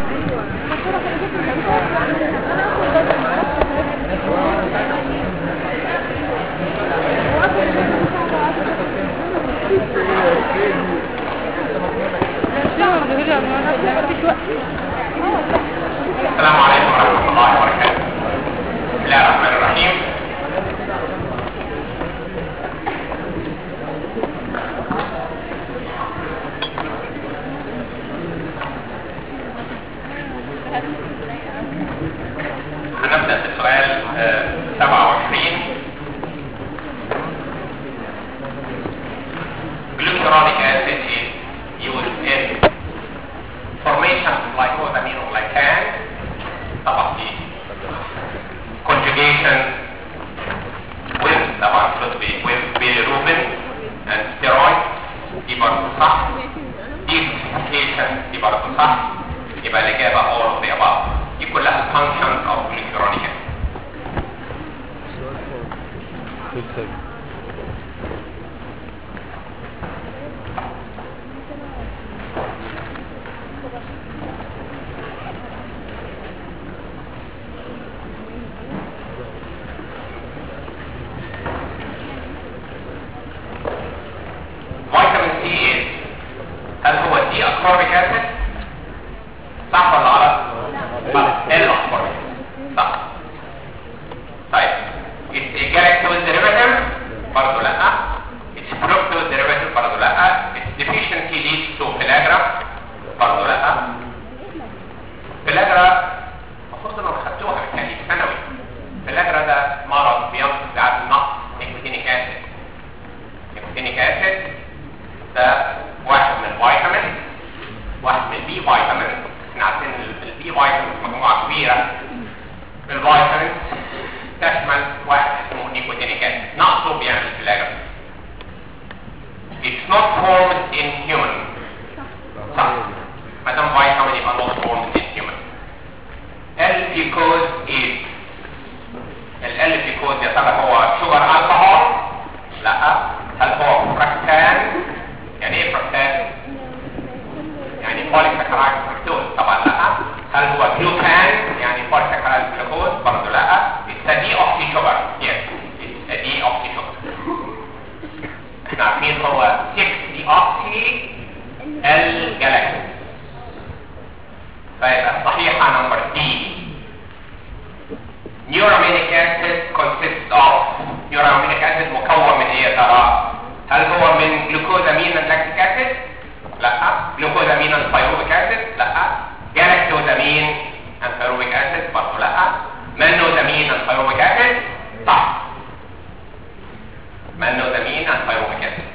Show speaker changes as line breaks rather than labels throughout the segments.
السلام عليكم ورحمة الله وبركاته بسم الله الرحمن الرحيم هنبدأ بسؤال آه، 27 Glucuronic acid is used in formation of glycosaminoglycan طبعا في conjugation with طبعا with with bilirubin and steroids دي برضه صح detoxification دي برضه صح يبقى الإجابة all of the above دي كلها functions of glucuronic acid فيتامين سي ايه هل هو دي اسكوربيك اسيد صح ولا غلط غلط ال اسكوربيك صح طيب it's a galactose derivative برضه لا it's fructose derivative برضه لا it's deficiency leads to pellagra برضه لا pellagra المفروض انهم خدتوها بالتالي في ثانوي pellagra ده مرض بينقص بعد نقص نيكوتينيك اسيد نيكوتينيك اسيد ده واحد من الفيتامين واحد من البي فيتامين احنا عارفين ال- البي فيتامين مجموعه كبيره من الفيتامين تشمل واحد اسمه نيكوتينيك اسيد نقصه بيعمل فلاجر It's not formed in human صح ما دام فيتامين يبقى not formed in human الجلوكوز ايه الجلوكوز يا ترى هو شوجر الكحول لا هل هو فركتان يعني ايه فركتان يعني بوليساكرايد فركتوز طبعا لا هل هو جلوكان يعني بوليساكرايد جلوكوز برضه لا it's a deoxy yes it's a deoxy احنا عارفين هو 6 deoxy الجلاكتوز فيبقى الصحيحة نمبر دي Neuraminic acid consists of Neuraminic acid مكون من ايه يا ترى؟ هل هو من جلوكوزامين لاكتيك acid؟ لا جلوكوزامين الفيروبيك acid؟ لا جلاكتوزامين الفيروبيك acid؟ برضه لا منوزامين الفيروبيك acid؟ صح منوزامين الفيروبيك acid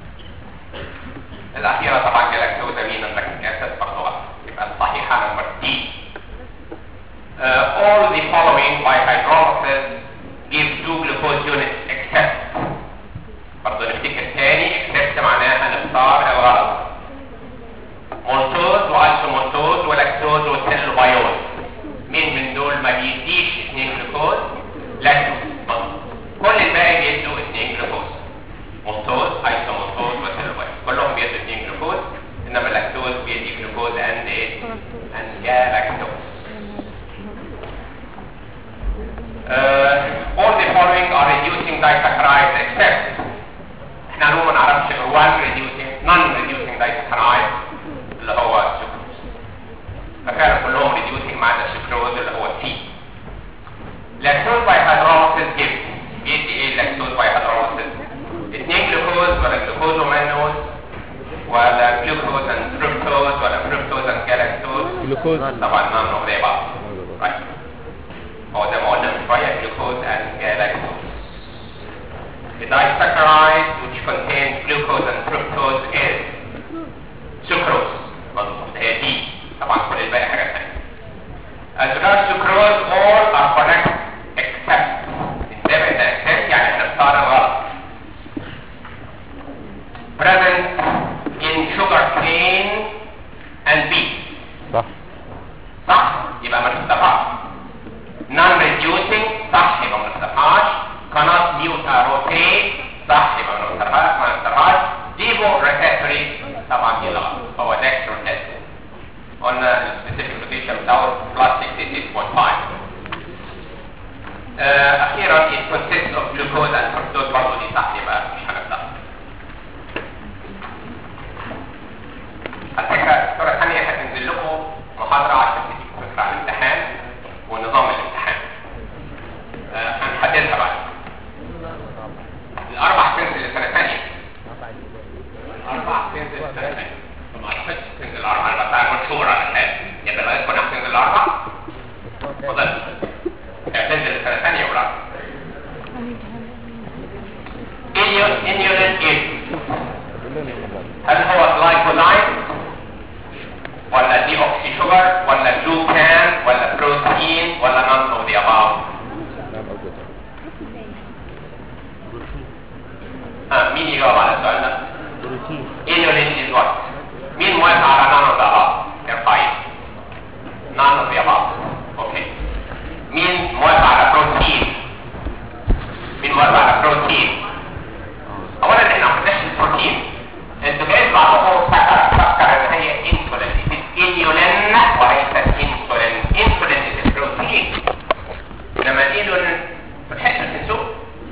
الأخيرة طبعا جلاكتوزامين اللاكتيك acid برضه غلط يبقى الصحيحة نمبر دي uh, all the following by hydrolysis give two glucose units except برضه نفتكر تاني except معناها نختار الغلط مولتوز وايسومولتوز ولاكتوز وسيلوبايوز مين من دول ما بيديش اثنين جلوكوز لاكتوز كل الباقي بيدوا اثنين جلوكوز مولتوز ايسومولتوز وسيلوبايوز كلهم بيدوا اثنين جلوكوز انما اللاكتوز بيدي جلوكوز اند ايه اند جالاكتوز uh, all the following are reducing disaccharides except احنا علوم ما نعرفش one reducing non reducing disaccharide اللي هو السكروز ففعلا كلهم reducing ما عدا السكروز اللي هو C lactose by hydrolysis gives بيدي ايه lactose by hydrolysis اثنين جلوكوز ولا جلوكوز ومانوز ولا جلوكوز and fructose ولا fructose and galactose
جلوكوز
طبعا none of the above right هو زي ما قلنا من شوية glucose and galactose. The disaccharide which contains glucose and fructose is sucrose. مظبوط هي دي طبعا كل الباقي حاجة ثانية. As regards sucrose all are correct except انتبه ده except يعني هنختار الغلط. Present in sugar cane and beet.
صح
صح يبقى ما نختارهاش non reducing صح يبقى ما نختارهاش cannot mutarotate صح يبقى ما نختارهاش ما نختارهاش devo refractory طبعا دي غلط هو dextrose قلنا السبيسيفيك روتيشن جلوكوز اند فركتوز برضه دي صح يبقى مش هنبدا على فكره الصوره الثانيه هتنزل لكم محاضره عشان تديكم فكره عن الامتحان ونظام الامتحان آه، هنحددها بعد الاربع تنزل لسنه ثانيه الاربع تنزل لسنه ثانيه فما اعتقدش تنزل الاربع انا بتاع منشور على الحال يبقى لغايه كنا هتنزل الاربع اتفضل هتنزل لسنه ثانيه ولا انيولين ايه هل هو جلايكولايد ولا دي اوكسي شوجر ولا جلوكان ولا بروتين ولا نون اوف ذا above ها مين يجاوب على السؤال ده انيولين is what مين موافق على none of the above ارفعي none of the above اوكي مين موافق على بروتين مين موافق على بروتين اولا احنا ما قلناش البروتين انتوا جايز بعضكم فكر فكر ان هي انسولين انيولين وليست انسولين انسولين is البروتين انما الانيولين ما تحسش تنسوه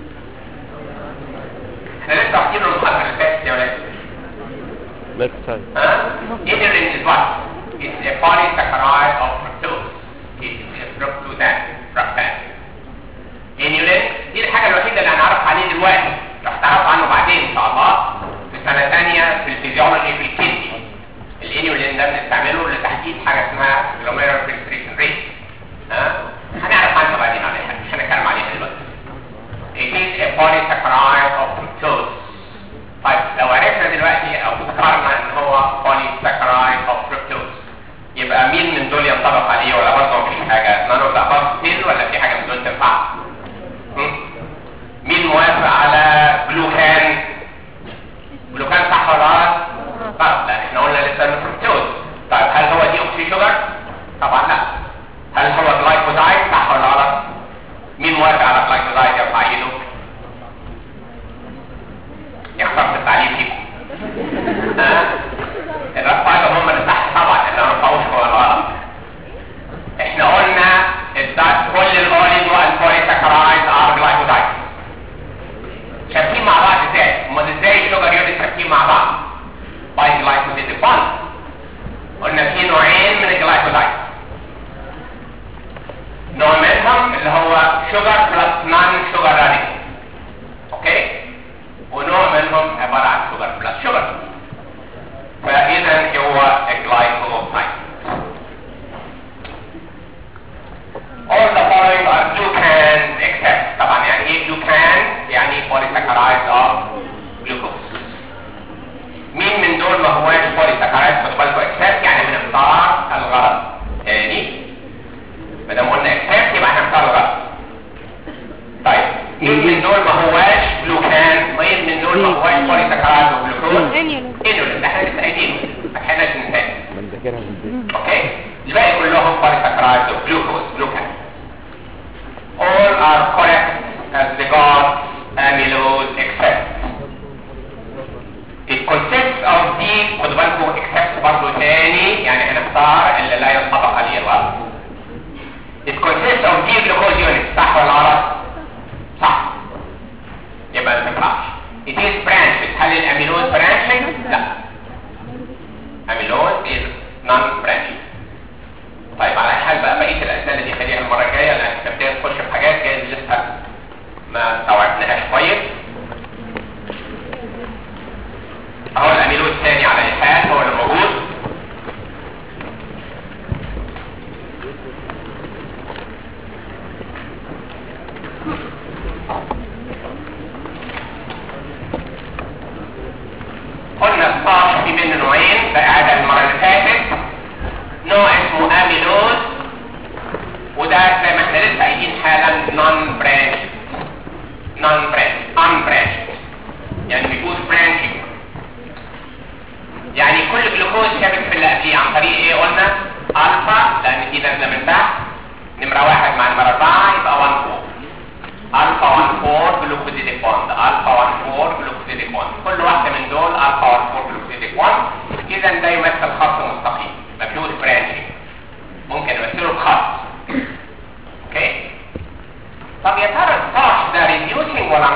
احنا لسه واخدين المحاضره اللي فاتت يا ولاد
Left side.
Huh? Inulin is what? It's a polysaccharide of fructose. It's a fructose, fructose. Inulin دي الحاجة الوحيدة اللي هنعرف عليه دلوقتي راح تعرف عنه بعدين ان شاء الله في سنة ثانية في الفيزيولوجي في الكيدني الانيولين ده بنستعمله لتحديد حاجة اسمها glomerular filtration rate ها هنعرف عنها بعدين على حاجة مش هنتكلم عليها دلوقتي It is a polysaccharide of fructose طيب لو عرفنا دلوقتي او ذكرنا ان هو polysaccharide of fructose يبقى مين من دول ينطبق عليه ولا برضه مفيش حاجه none of the above still ولا في حاجه من دول تنفع هم؟ مين موافق على جلوكان جلوكان صح ولا غلط غلط لان احنا قلنا لسه انه فركتوز طيب هل هو دي اوكسي شوجر طبعا لا هل هو جلايكوزايد صح ولا غلط مين موافق على جلايكوزايد يرفع ايده يخسر في التعليم فيكم ها الرفعة هم اللي تحت طبعا اللي ما رفعوش هو الغلط احنا قلنا الدات كل الاولين والبوليساكرايد ار جلايكوزايد شابكين مع بعض ازاي؟ امال ازاي الشوجر يونت شابكين مع بعض؟ باي جلايكوزيد بوند قلنا في نوعين من الجلايكوزايد نوع منهم اللي هو شوجر بلس نون شوجر راديكال اوكي؟ ونوع منهم عبارة عن شوجر بلس شوجر فإذا هو الجلايكوزايد All the following are glucans except طبعا يعني ايه glucan يعني polysaccharides of glucose مين من دول ما هواش polysaccharides خدوا بالكم except يعني بنختار الغلط تاني ما دام قلنا except يبقى هنختار الغلط طيب مين من دول ما هواش جلوكان مين من دول ما هواش polysaccharides of glucose
انيولين
انيولين ده احنا لسه قايلينه ما احناش ننساه
بنذاكرها في البيت
اوكي الباقي كلهم polysaccharides of glucose glucan all are correct as regards amylose except it consists of the خدوا بالكم except برضه تاني يعني هنختار اللي لا ينطبق عليه الغلط it consists of the glucose units صح ولا غلط؟ صح يبقى ما تنفعش it is branched هل الاميلوز branching؟ لا amylose is non-branching طيب على حال بقى بقيه الاسئله دي خليها المره الجايه لان احنا بدايه نخش في حاجات جايز لسه ما استوعبناهاش كويس اهو الاميلوز الثاني على الحال هو اللي موجود قلنا الصاف في منه نوعين ده اعاده المره اللي فاتت نوع اسمه اميلوز وده زي ما احنا لسه قايلين حالا نون برانش نون برانش ان برانش يعني بيكون برانشنج يعني كل جلوكوز شابك في اللي قبليه عن طريق ايه قلنا الفا لان دي نازله من تحت نمره واحد مع نمره اربعه يبقى 1 4 الفا 1 4 جلوكوزيديك بوند الفا 1 4 جلوكوزيديك بوند كل واحده من دول الفا 1 4 جلوكوزيديك بوند اذا ده يمثل خط مستقيم ما فيهوش برانشنج ممكن نمثله بخط اوكي طب يا ترى الطرح ده ريديوسنج ولا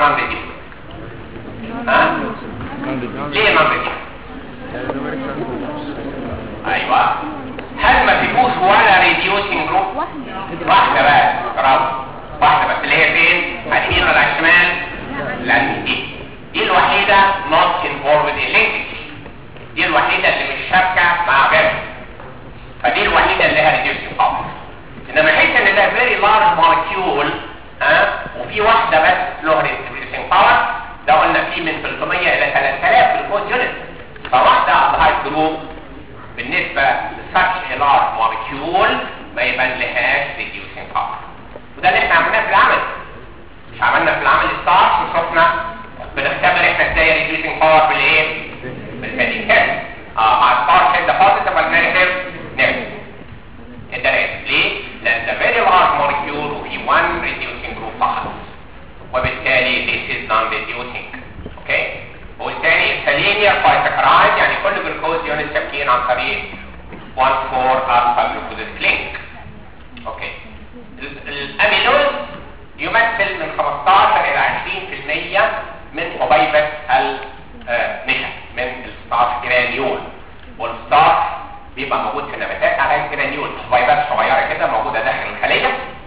واحدة بس برافو واحدة بس اللي هي فين؟ على اليمين ولا على الشمال؟ لان دي دي الوحيدة not involved in linkage دي الوحيدة اللي مش شابكة مع غيرها فدي الوحيدة اللي لها reducing power انما حيث ان ده very large molecule ها وفي واحدة بس له reducing power ده قلنا فيه من 300 الى 3000 جلوكوز يونت فواحدة على الهاي جروب بالنسبة لsuch a large molecule ما يبان لهاش reducing power وده اللي احنا عملناه في العمل مش عملنا في العمل ستارت وشفنا بنختبر احنا ازاي reducing power بالايه؟ بالفيديك تيست اه مع ستارت هيد بوزيتيف ولا نيجاتيف؟ نيجاتيف الدرجة ليه؟ لأن ده very large molecule وفي one reducing group فقط وبالتالي this is non-reducing اوكي؟ وبالتالي it's a linear polysaccharide يعني كل جلوكوز يونت شابكين عن طريق 1 4 alpha glucosidic link اوكي ال- الاميلوز يمثل من 15 الى 20% من حبيبة النشا من الستارش جرانيول والستارش بيبقى موجود في النباتات على الجرانيول حبيبات صغيرة كده موجودة داخل الخلية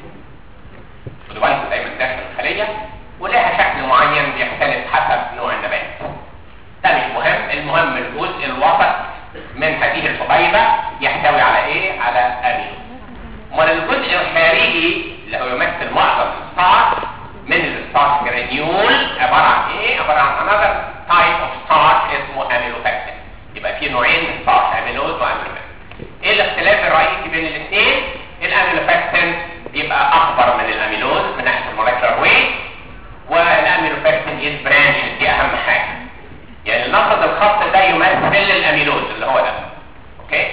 خدوا بالكم دايما داخل الخلية ولها شكل معين بيختلف حسب نوع النبات ده مش مهم المهم الجزء الوسط من هذه الحبيبة يحتوي على ايه على اميلوز امال الجزء الخارجي اللي هو يمثل معظم الستارش من الستارش جرانيول عبارة عن ايه عبارة عن another type of starch اسمه اميلوبكتين يبقى في نوعين من ستارش اميلوز واميلوبكتين ايه الاختلاف الرئيسي بين الاثنين الاميلوبكتين يبقى اكبر من الاميلوز من ناحيه المولكيولر ويت والاميلوبكتين از برانش دي اهم حاجه يعني ناخد الخط ده يمثل الاميلوز اللي هو ده اوكي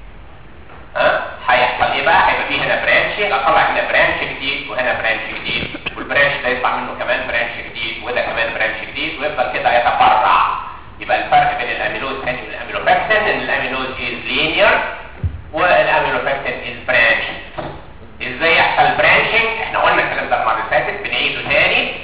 ها هيحصل ايه بقى هيبقى فيه هنا برانشنج اطلع هنا برانش جديد وهنا برانش جديد والبرانش ده يطلع منه كمان برانش جديد وده كمان برانش جديد ويفضل كده يتفرع يبقى الفرق بين الاميلوز ثاني والاميلوبكتين ان الاميلوز از لينير والاميلوبكتين از برانش ازاي يحصل برانشنج احنا قلنا الكلام ده المره اللي فاتت بنعيده تاني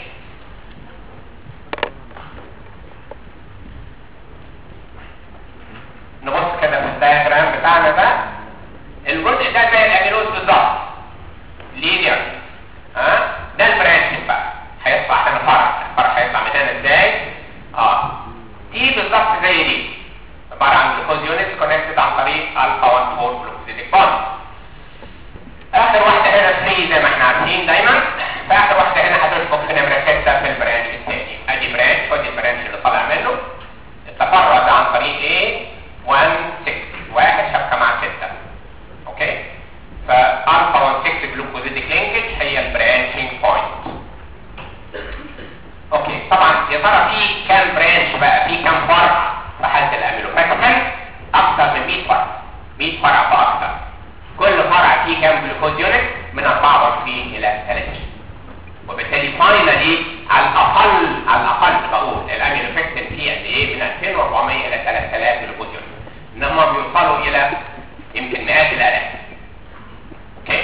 نبص كده في الدايجرام بتاعنا ده الجزء ده زي الاميلوز بالظبط لينير ها ده البرانشنج بقى هيطلع هنا فرع الفرع هيطلع من هنا ازاي اه دي بالظبط زي دي عباره عن جلوكوز يونتس كونكتد عن طريق الفا 1 4 جلوكوزيديك بوند اخر واحده هنا 3 زي ما احنا عارفين دايما فاخر واحده هنا هتشبك في نمره 6 في البرانش الثاني ادي برانش ودي البرانش اللي طالع منه التفرع ده عن طريق ايه 1 6 واحد شبكه مع 6 اوكي فالفا 1 6 جلوكوزيديك لينكج هي البرانشنج بوينت اوكي طبعا يا ترى في كام برانش بقى في كام فرع في حاله الاميلوبكتين اكثر من 100 فرع 100 فرع فاكثر كل فرع فيه كام جلوكوز يونت من 24 الى 30 وبالتالي فاينلي على الاقل على الاقل بقول الاميلوبكتين فيه قد ايه من 2400 الى 3000 جلوكوز يونت انما بيوصلوا الى يمكن مئات الالاف اوكي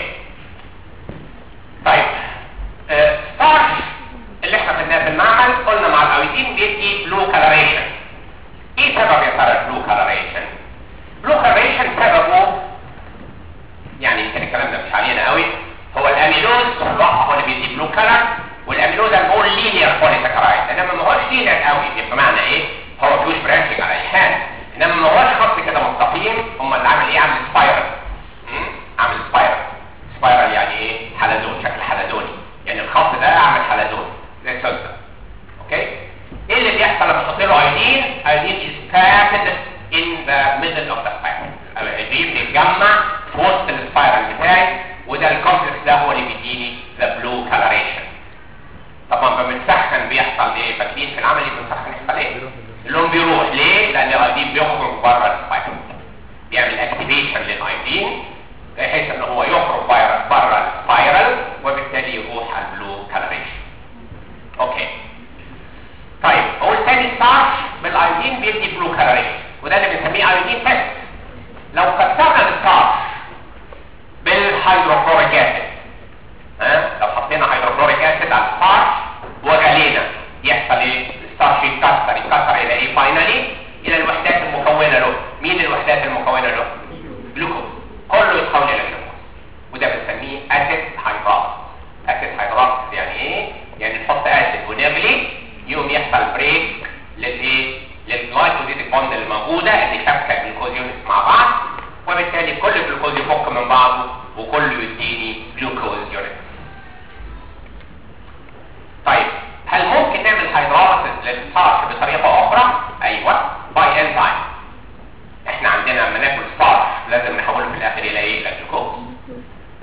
طيب آه، ستارش اللي احنا خدناه في المعمل قلنا مع الايودين بيدي بلو كالوريشن ايه سبب يا ترى البلو كالوريشن بلو كالوريشن سببه يعني يمكن الكلام ده مش علينا قوي هو الاميلوز هو اللي بيدي بلو كلر والاميلوز هنقول لينير بوليساكرايد انما ما هوش لينير قوي بمعنى ايه هو فيهوش برانشنج على اي حال انما ما هوش خط كده مستقيم امال اللي عامل ايه عامل سبايرال عامل سبايرال سبايرال يعني ايه حلزون شكل حلزوني يعني الخط ده عامل حلزون زي السلسله اوكي ايه اللي بيحصل لما تحط له ايودين ايودين is packed in the middle of the spiral الايودين بيتجمع في وسط السبايرال بتاعي وده الكومبلكس ده هو اللي بيديني ذا بلو كالوريشن طبعا لما بنسخن بيحصل ايه فاكرين في العملي بنسخن يحصل ايه اللون بيروح ليه لان الايودين بيخرج بره السبايرال بيعمل اكتيفيشن للايودين بحيث ان هو يخرج بره بره السبايرال وبالتالي يروح على البلو كالوريشن اوكي طيب هو الثاني ستارش بالايودين بيدي بلو كالوريشن وده اللي بنسميه ايودين تيست لو كسرنا الستارش بالهيدروكلوريك اسيد ها لو حطينا هيدروكلوريك اسيد على الستارش وغلينا يحصل ايه الستارش يتكسر يتكسر الى ايه فاينلي الى الوحدات المكونه له مين الوحدات المكونه له جلوكوز كله يتحول الى جلوكوز وده بنسميه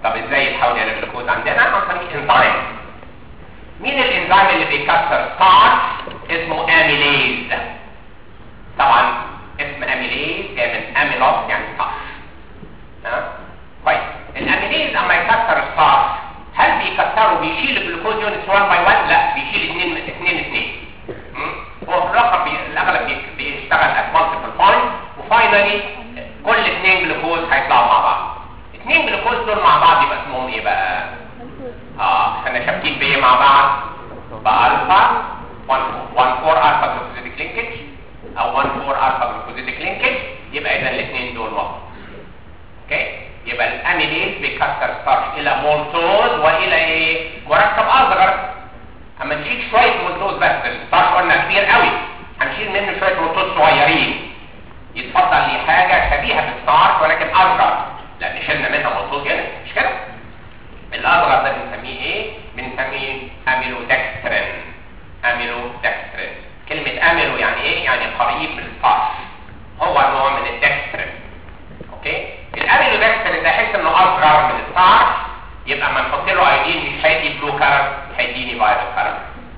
طب ازاي يتحول الى جلوكوز عندنا عن طريق انزيم مين الانزيم اللي بيكسر ستارش اسمه اميليز طبعا اسم اميليز جاي من اميلوس يعني ستارش ها طيب الاميليز اما يكسر ستارش هل بيكسره بيشيل الجلوكوز يونتس 1 باي 1 لا بيشيل 2 2 2 هو في الاغلب بي... الاغلب بي... بيشتغل ات مالتيبل بوينت وفاينلي كل اثنين جلوكوز هيطلعوا مع بعض اثنين جلوكوز دول مع بعض يبقى اسمهم ايه بقى اه احنا شابكين بايه مع بعض بالفا 1 4 الفا جلوكوزيديك لينكج او 1 4 الفا جلوكوزيديك لينكج يبقى اذا الاثنين دول مع بعض اوكي يبقى الاميليز بيكسر ستارش الى مولتوز والى ايه مركب اصغر اما نشيل شويه مولتوز بس الستارش قلنا كبير قوي هنشيل منه شويه مولتوز صغيرين يتفضل لي حاجه شبيهه بالستارش ولكن اصغر لان شلنا منها مولتوز هنا مش كده الاصغر ده بنسميه ايه بنسميه اميلودكسترين اميلودكسترين كلمه اميلو يعني ايه يعني قريب من الستارش هو نوع من الدكسترين اوكي الاميلودكسترين ده حس انه اصغر من الستارش يبقى ما نحط له ايودين مش هيدي بلو كارت هيديني فايروس كارت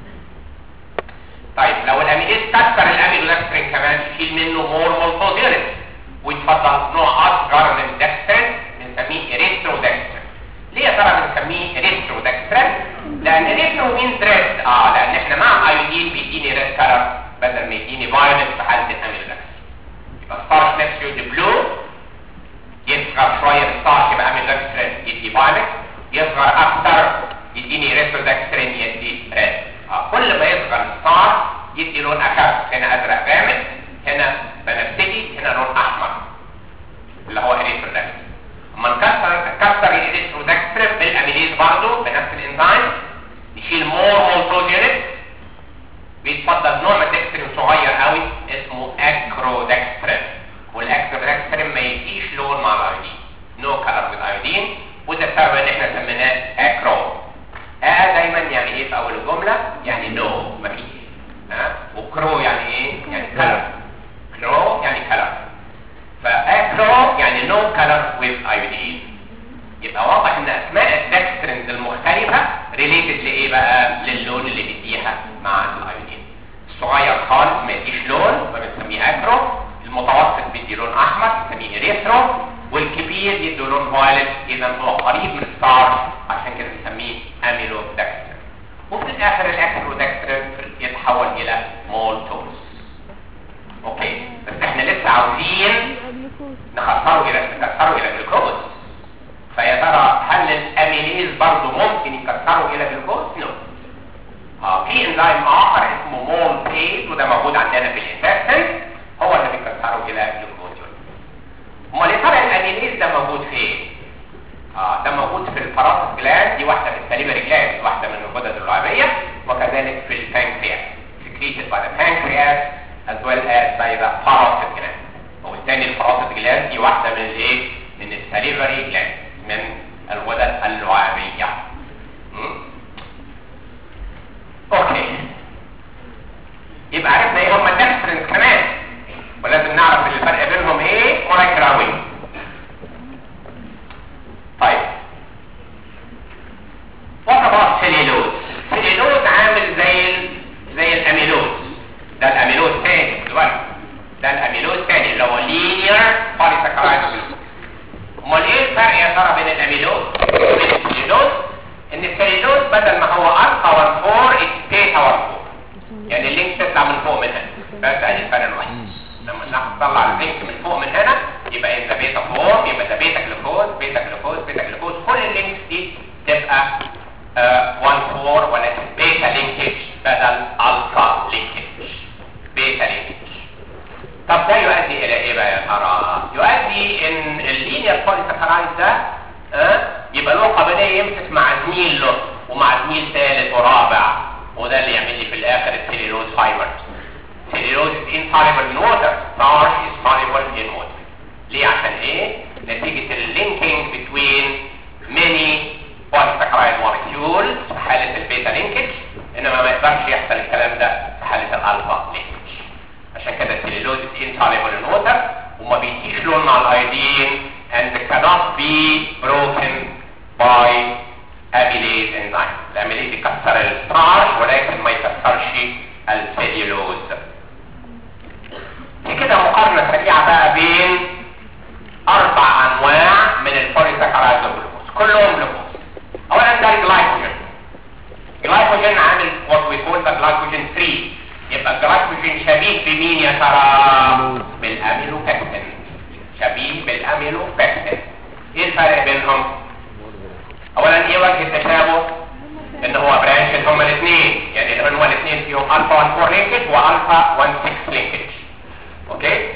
طيب لو الاميليز كسر الاميلودكسترين كمان يشيل منه مور مولتوز يونت ويتفضل نوع اصغر من الدكسترين بنسميه اريثرودكسترين ليه يا ترى بنسميه اريثرودكسترين لان اريثرو مين ريد اه لان احنا مع ايودين بيديني ريد كارت بدل ما يديني فايولت في حاله الاميلودكسترين يبقى ستارش نفسه يدي بلو يصغر شويه الستارش يبقى اميلودكسترين يدي فايولت يصغر اكتر يديني ريثرودكسترين يدي ريد آه. كل ما يصغر الستار يدي لون اخف هنا ازرق غامق هنا بنفسجي هنا لون احمر اللي هو اريثرودكسترين اما نكسر كسر الاريثرودكسترين بالاميليز برضه بنفس الانزيم يشيل مور مولتوز يونت بيتفضل نوع من الدكسترين صغير قوي اسمه اكرودكسترين والاكرودكسترين ما يديش لون مع الايودين نو كلر بالايودين وده السبب ان احنا سميناه اكرو اه دايما يعني ايه في اول الجمله يعني نو مفيش ها وكرو يعني ايه يعني كلر كرو يعني كلر فاكرو يعني نو كلر ويز ايودين يبقى واضح ان اسماء الدكسترينز المختلفه ريليتد لايه بقى للون اللي بيديها مع الايودين الصغير خالص ما يديش لون فبنسميه اكرو المتوسط بيدي لون احمر بنسميه ريثرو والكبير يدي لون فايلت اذا هو قريب من الستارش عشان كده بنسميه اميلو دكسترين وفي الاخر الاكرو دكسترين يتحول الى مولتوز اوكي بس احنا لسه عاوزين نخسره الى نكسره الى جلوكوز فيا ترى هل الاميليز برضه ممكن يكسره الى جلوكوز؟ نو اه في انزيم اخر اسمه مولتيز وده موجود عندنا في الانتستين هو اللي بيكسره الى جلوكوز امال يا ترى الاميليز ده موجود فين؟ اه ده موجود في الباراسيت جلاند دي واحده من السليفري جلاند واحده من الغدد اللعابيه وكذلك في البانكرياس secreted by the pancreas as well as by the parotid gland وبالتالي الباراسيت جلاند دي واحده من الايه؟ من السليفري جلاند من الغدد اللعابيه اوكي يبقى عرفنا ايه هم الدكسترينز كمان ولازم نعرف الفرق بينهم ايه ورايكراوي طيب what about سيليلوز سيليلوز عامل زي ال... زي الاميلوز ده الاميلوز تاني دلوقتي ده الاميلوز تاني اللي هو لينير بوليساكرايد امال ايه الفرق يا ترى بين الاميلوز وبين السيليلوز ان السيليلوز بدل ما هو الفا 1 4 بيتا 1 4 يعني اللينك تطلع من فوق من هنا بس ادي الفرق الوحيد لما نطلع اللينك من فوق من هنا يبقى انت بيتا فورم يبقى ده بيتا جلوكوز بيتا جلوكوز بيتا جلوكوز كل اللينكس دي تبقى 1 4 ولكن بيتا لينكج بدل الفا لينكج بيتا لينكج طب ده يؤدي الى ايه بقى يا ترى يؤدي ان اللينير بوليساكرايد ده أه؟ يبقى له قابليه يمسك مع زميل له ومع زميل ثالث ورابع وده اللي يعمل لي في الاخر السيلولوز فايبرز cellulose is insoluble in water starch is soluble in water ليه عشان ايه نتيجة اللينكينج between many polysaccharide molecules في حالة البيتا لينكج انما ما يقدرش يحصل الكلام ده في حالة الالفا لينكج عشان كده السيلولوز is insoluble in water وما بيديش لون مع الايودين and cannot be broken منهم اولا ايه وجه التشابه ان هو برانشز هما الاثنين يعني هما الاثنين فيهم الفا 1 4 لينكج والفا 1 6 لينكج اوكي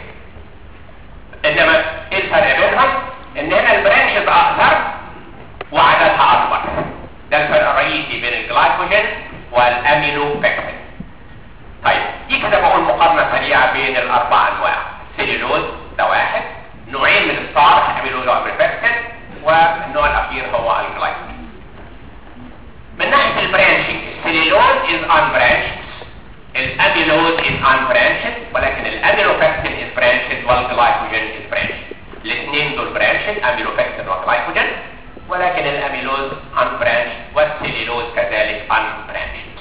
انما ايه الفرق بينهم ان هنا البرانشز اكثر وعددها اكبر ده الفرق الرئيسي بين الجلايكوجين والاميلو بيكتين طيب دي كده بقول مقارنه سريعه بين الاربع انواع السيلولوز ده واحد نوعين من الستارش اميلوز واميلوبيكتين والنوع الاخير هو الجلايكوجين من ناحيه البرانشنج السيلولوز از unbranched الاميلوز از unbranched ولكن الاميلوبيكتين از branched والجلايكوجين از branched الاثنين دول branched اميلوبيكتين وجلايكوجين ولكن الاميلوز unbranched والسيلولوز كذلك unbranched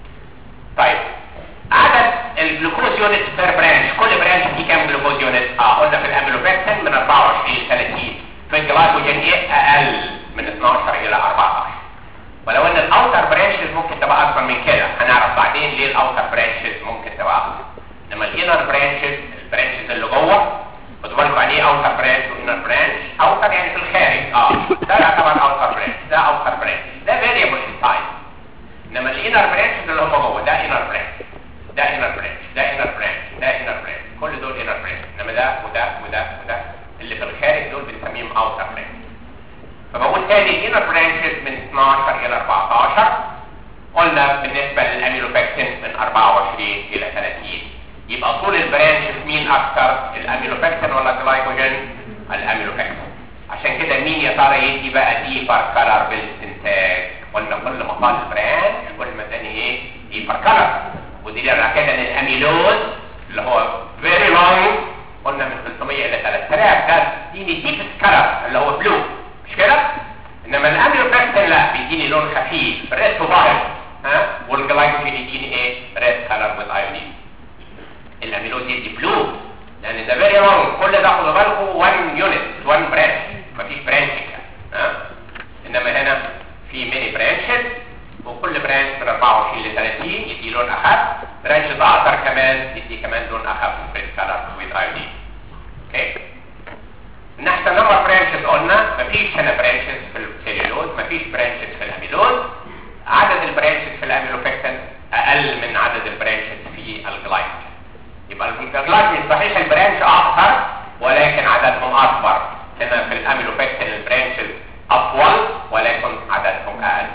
طيب عدد الجلوكوز يونت بير برانش كل برانش فيه كام جلوكوز يونت اه قلنا في الاميلوبيكتين من 24 ل 30 في الجلايكوجين ايه اقل من 12 الى 14 ولو ان الاوتر برانشز ممكن تبقى اكبر من كده هنعرف بعدين ليه الاوتر برانشز ممكن تبقى اكبر انما الانر برانشز البرانشز اللي جوه خدوا بالكم يعني ايه اوتر برانش وانر برانش اوتر يعني في الخارج اه ده يعتبر اوتر برانش ده اوتر برانش ده فاريبل ان سايز انما الانر برانشز اللي هم جوه ده انر برانش ده انر برانش ده انر برانش ده انر برانش كل دول انر برانش انما ده وده وده وده اللي في الخارج دول بنسميهم اوتر برانش فبقول تاني الانر برانشز من 12 الى 14 قلنا بالنسبه للاميلوبكتين من 24 الى 30 يبقى طول البرانش في مين اكتر الاميلوبكتين ولا الجلايكوجين الاميلوبكتين عشان كده مين يا ترى يدي بقى ديبر كلر بالاستنتاج قلنا كل ما طال البرانش كل ما تاني ايه ديبر كلر ودي على كده ان الاميلوز اللي هو فيري لونج قلنا من 300 الى 3000 ده يديني ديب كلر اللي هو بلو مش كده انما الاميلوبكتين لا بيديني لون خفيف ريد تو فايل ها والجلايكوجين يديني ايه ريد كلر وذ ايودين الاميلوز يدي بلو لان ده فيري لونج كل ده خدوا بالكم 1 يونت 1 برانش مفيش برانشنج ها انما هنا في ميني برانشز وكل برانش من 24 ل 30 يدي لون اخف برانش اخر كمان يدي كمان لون اخف ريد كلر وذ ايودين اوكي من احسن نمبر برانشز قلنا مفيش هنا برانشز في السيلولوز مفيش برانشز في الاميلوز عدد البرانشز في الاميلوبكتين اقل من عدد البرانشز في الجلايكوجين يبقى الجلايكوجين صحيح البرانش اكثر ولكن عددهم اكبر هنا في الاميلوبكتين البرانشز اطول ولكن عددهم اقل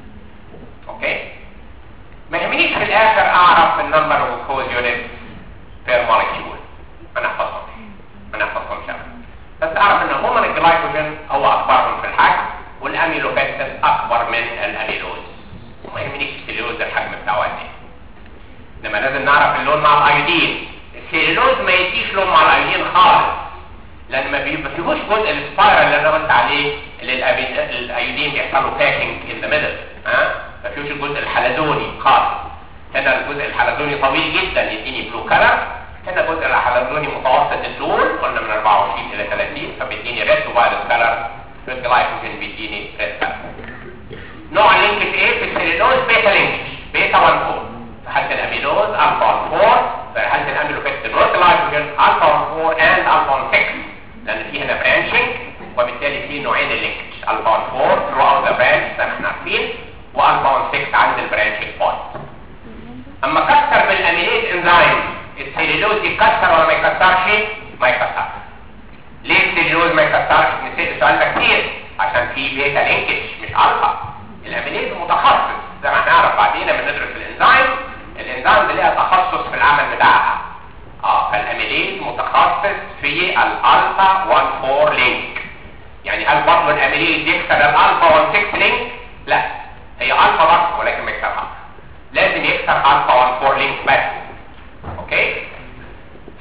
اوكي ما يهمنيش في الاخر اعرف النمبر اوف كوز يونت بير مولكيول ما نحفظهمش ما نحفظهمش بس اعرف ان هما الجلايكوجين هو اكبرهم في الحجم والاميلوبكتين اكبر من الاميلوز وما يهمنيش السيلولوز الحجم بتاعه قد ايه انما لازم نعرف اللون مع الايودين السيلولوز ما يديش لون مع الايودين خالص لان ما بيبقى فيهوش جزء السبايرال اللي انا قلت عليه اللي الايودين بيحصل له باكينج ان ذا ميدل ها ما فيهوش الجزء الحلزوني خالص هنا الجزء الحلزوني طويل جدا يديني بلو كلر هنا الجزء الحلزوني متوسط اللون قلنا من 24 الى 30 فبيديني ريد وفايلت كلر في الجلايكوجين بيديني ريد كلر نوع اللينكج ايه في السيلولوز بيتا لينكج بيتا 1 4 في حالة الاميلوز الفا 4 في حالة الاميلوبكتين والجلايكوجين الفا 4 اند الفا 6 لان في هنا برانشنج وبالتالي في نوعين اللينكج الفا 4 throughout the branch زي ما احنا عارفين والفا 6 عند البرانشنج بوينت اما كسر من الاميليز انزيم السيلولوز يكسر ولا ما يكسرش ما يكسرش ليه السيلولوز ما يكسرش نسيت السؤال ده كتير عشان في بيتا لينكج مش الفا الاميليز متخصص زي ما هنعرف بعدين لما ندرس الانزيم الانزيم دي ليها تخصص في العمل بتاعها اه فالاميليز متخصص في الالفا 1 4 لينك يعني هل برضه الاميليز يكسر الالفا 1 6 لينك لا هي الفا برضه ولكن ما يكسرها لازم يكسر الفا 1 4 لينك بس اوكي ف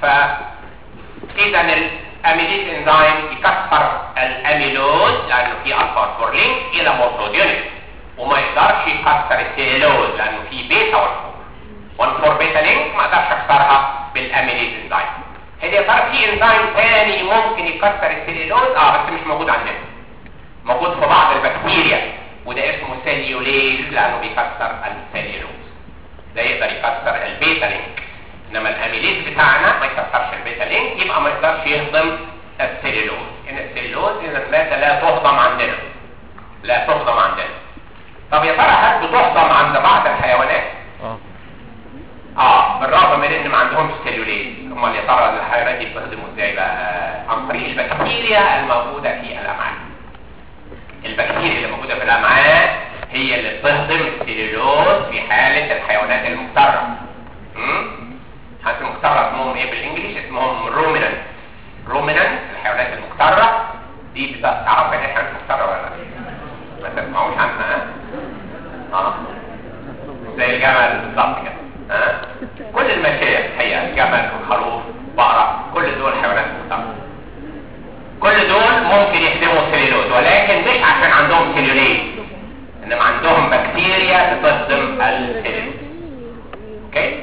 اذا الاميليز انزيم يكسر الاميلوز لانه في الفا 4 لينك الى موتود يونت وما يقدرش يكسر السيلولوز لانه في بيتا 1 4 1 4 بيتا لينك ما اقدرش اكسرها بالاميليز انزيم هل يا ترى في انزيم ثاني ممكن يكسر السيلولوز اه بس مش موجود عندنا موجود في بعض البكتيريا وده اسمه سيليوليز لانه بيكسر السيلولوز ده يقدر يكسر البيتا لينك انما الاميليز بتاعنا ما يكسرش البيتا لينك يبقى ما يقدرش يهضم السيلولوز ان السليلوز اذا الماده لا تهضم عندنا لا تهضم عندنا طب يا ترى هل بتهضم عند بعض الحيوانات
اه
اه بالرغم من ان ما عندهمش سيلوليز امال يا ترى الحيوانات دي بتهضموا ازاي بقى عن طريق البكتيريا الموجوده في الامعاء البكتيريا اللي موجوده في الامعاء هي اللي بتهضم السيلولوز في حاله الحيوانات المفترة امم الحيوانات المفترة اسمهم ايه بالانجليش اسمهم رومينانت رومينانت الحيوانات المفترة دي بتعرف ان احنا مفترة ولا لا ما تسمعوش عنها ها اه زي الجمل بالظبط كده ها كل الماشية الحقيقة الجمل والخروف بقرة كل دول حيوانات مفترة كل دول ممكن يخدموا السليلوز ولكن مش عشان عندهم سيلوليز انما عندهم بكتيريا بتصدم السليلوز اوكي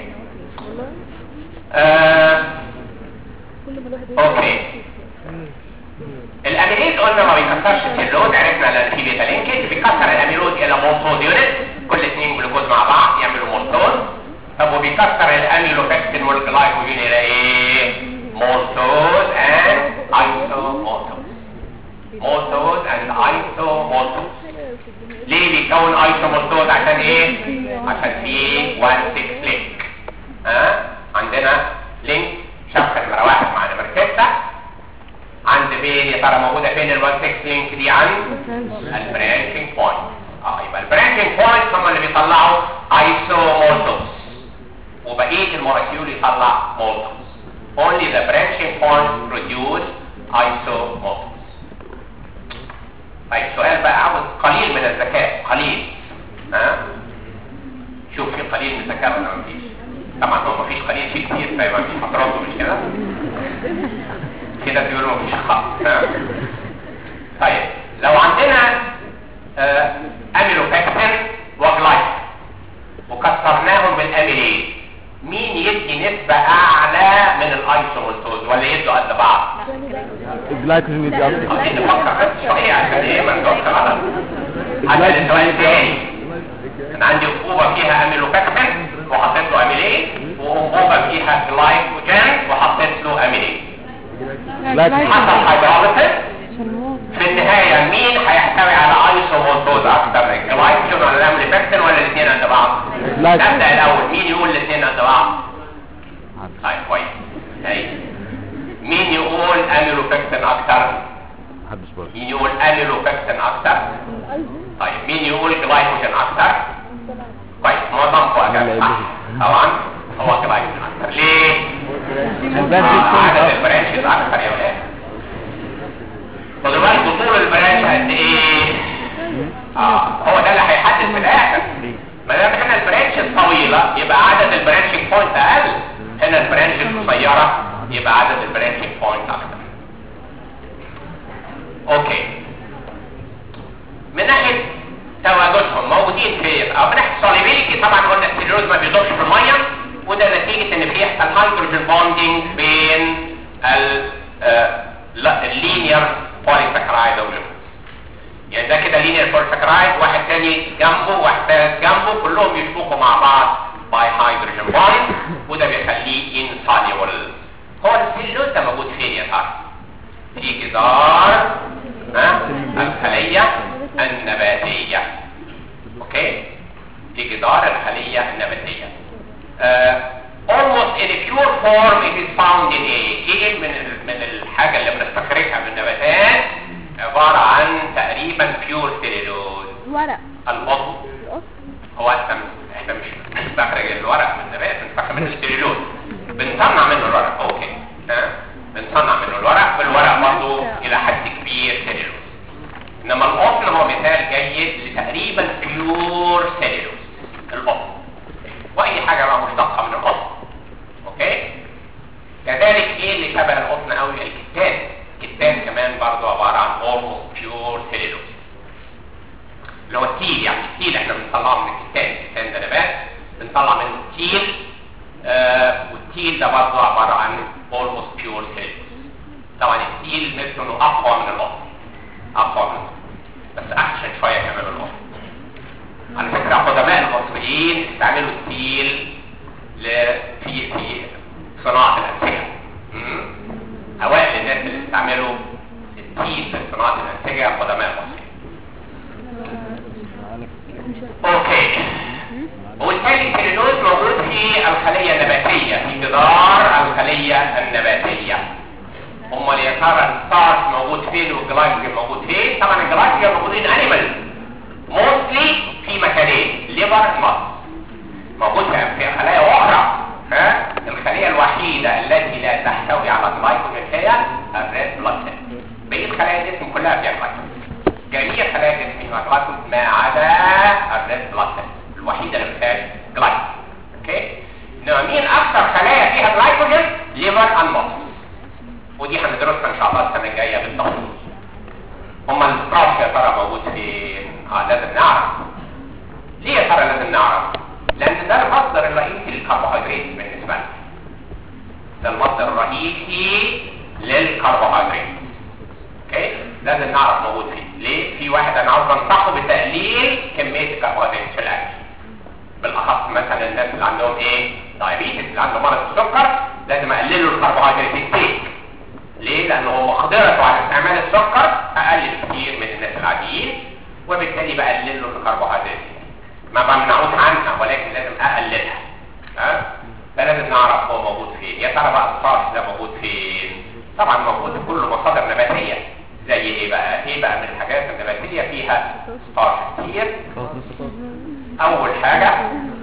آه. اوكي الاميليز قلنا ما بيكسرش السيلوز عرفنا لان في بيتا لينكج بيكسر الاميلوز الى مولتوز يونت كل اثنين جلوكوز مع بعض يعملوا مولتوز طب وبيكسر الاميلوبكتين والجلايكوجين الى ايه مولتوز اند ايسومولتوز مولتوز اند ايسومولتوز ليه بيكون ايسومولتوز عشان ايه عشان في 1 6 لينك ها عندنا لينك شبكه نمره واحد مع نمره 6 عند فين يا ترى موجوده فين ال 1 6 لينك دي عند البرانشنج بوينت اه يبقى البرانشنج بوينت هم اللي بيطلعوا ايسومولتوز وبقيه المولكيول يطلع مولتوز only the branching points produce isomorphs طيب سؤال بقى عاوز قليل من الذكاء قليل ها شوف في قليل من الذكاء ولا مفيش طبعا هو مفيش قليل في كتير فيبقى مفيش فترات مش كده كده بيقولوا مفيش خط ها طيب لو عندنا آه اميلوبكتين وجلايك وكسرناهم بالاميليز مين يدي نسبة أعلى من الأيسومولتوز ولا يدوا قد بعض؟
الجلايكوجين يدي اكتر
عايزين نفكر بس شوية عشان إيه ما نجاوبش غلط. عشان السؤال الثاني أنا عندي أنبوبة فيها أميلوبكتين وحطيت له أميليز وأنبوبة فيها جلايكوجين وحطيت له أميليز حصل هيدروليسيس في النهاية مين هيحتوي على ايسومولتوز اكتر الجلايكوجين ولا الاميلوبكتين ولا الاثنين قد بعض؟
جلايكوجين.
نبدأ الأول مين يقول الاثنين قد بعض؟ طيب كويس ايوه مين يقول اميلوبكتين اكتر؟
محدش برضه
مين يقول اميلوبكتين اكتر؟ طيب مين يقول جلايكوجين اكتر؟ كويس معظمكم اجابه صح طبعا هو جلايكوجين اكتر ليه؟ آه، عدد البرانشز اكتر يا ولاد خدوا بالكم طول البرانش قد ايه؟ اه هو ده اللي هيحدد في الاخر ما دام هنا البرانش الطويله يبقى عدد البرانشنج بوينت اقل هنا البرانش القصيره يبقى عدد البرانشنج بوينت اكتر اوكي من ناحيه تواجدهم موجودين فين او من ناحيه solubility طبعا قلنا السيلولوز ما بيدوبش في الميه وده نتيجه ان بيحصل هيدروجين بوندنج بين ال اللينير بوليساكرايد والجلوكوز يعني ده كده لينير بوليساكرايد واحد تاني جنبه واحد تالت جنبه كلهم يشبكوا مع بعض باي هيدروجين بوند وده بيخليه insoluble هو السيلولوز ده موجود فين يا ترى؟ في جدار ها الخلية النباتية اوكي في جدار الخلية النباتية uh, almost in a pure form it is found in a ايه من ال- من الحاجة اللي بنستخرجها من النباتات عبارة عن تقريبا pure cellulose
ورق
القطن
القط
هو احنا احنا مش بنستخرج الورق من النبات بنستخرج منه السليلوز بنصنع منه الورق اوكي ها بنصنع منه الورق والورق برضه الى حد كبير سليلوز انما القطن هو مثال جيد لتقريبا بيور سليلوز القطن واي حاجه بقى مشتقه من القطن اوكي كذلك ايه اللي شبه القطن قوي الكتان الكتان كمان برضه عباره عن almost pure cellulose اللي هو التيل يعني التيل احنا بنطلعه من الكتان الكتان ده نبات بنطلع منه التيل آه والتيل ده برضه عبارة عن almost pure cellulose طبعا التيل مثل انه اقوى من القطن اقوى من القطن بس احسن شوية كمان من القطن على فكرة قدماء المصريين استعملوا التيل ل... في في صناعة الأمثلة مم. أوائل الناس اللي استعملوا التيل وبالتالي السيلولوز موجود في الخليه النباتيه في جدار الخليه النباتيه امال يا ترى الستارش موجود فين والجلايكوجين موجود فين طبعا الجلايكوجين موجودين انيمال موستلي في مكانين ليفر مصر موجود في- في خلايا اخرى ها الخليه الوحيده التي لا تحتوي على جلايكوجين هي الريد بلاد سيل بقيه خلايا الجسم كلها فيها جلايكوجين جميع خلايا الجسم فيها جلايكوجين ما عدا الريد بلاد سيل الوحيده اللي ما فيهاش جلايكوجين اوكي انما مين اكثر خلايا فيها جلايكوجين ليفر اند مصر ودي هندرسها ان شاء الله السنه الجايه بالتفصيل هما الستراش يا ترى موجود فين؟ اه لازم نعرف ليه يا ترى لازم نعرف؟ لان ده المصدر الرئيسي للكربوهيدرات بالنسبه لنا ده المصدر الرئيسي للكربوهيدرات اوكي لازم نعرف موجود فين ليه؟ في واحد انا عاوز انصحه بتقليل كميه الكربوهيدرات في الاكل بالاخص مثلا الناس اللي عندهم ايه؟ دايابيتس اللي عنده مرض السكر لازم اقلل له الكربوهيدرات الكتير ليه؟ لأنه هو قدرته على استعمال السكر أقل كتير من الناس العاديين وبالتالي بقلل له الكربوهيدرات ما بمنعوش عنها ولكن لازم أقللها ها؟ فلازم نعرف هو موجود فين يا ترى بقى الصرف ده موجود فين؟ طبعا موجود في كل مصادر نباتية زي ايه بقى؟ ايه بقى من الحاجات النباتية فيها صرف كتير أول حاجة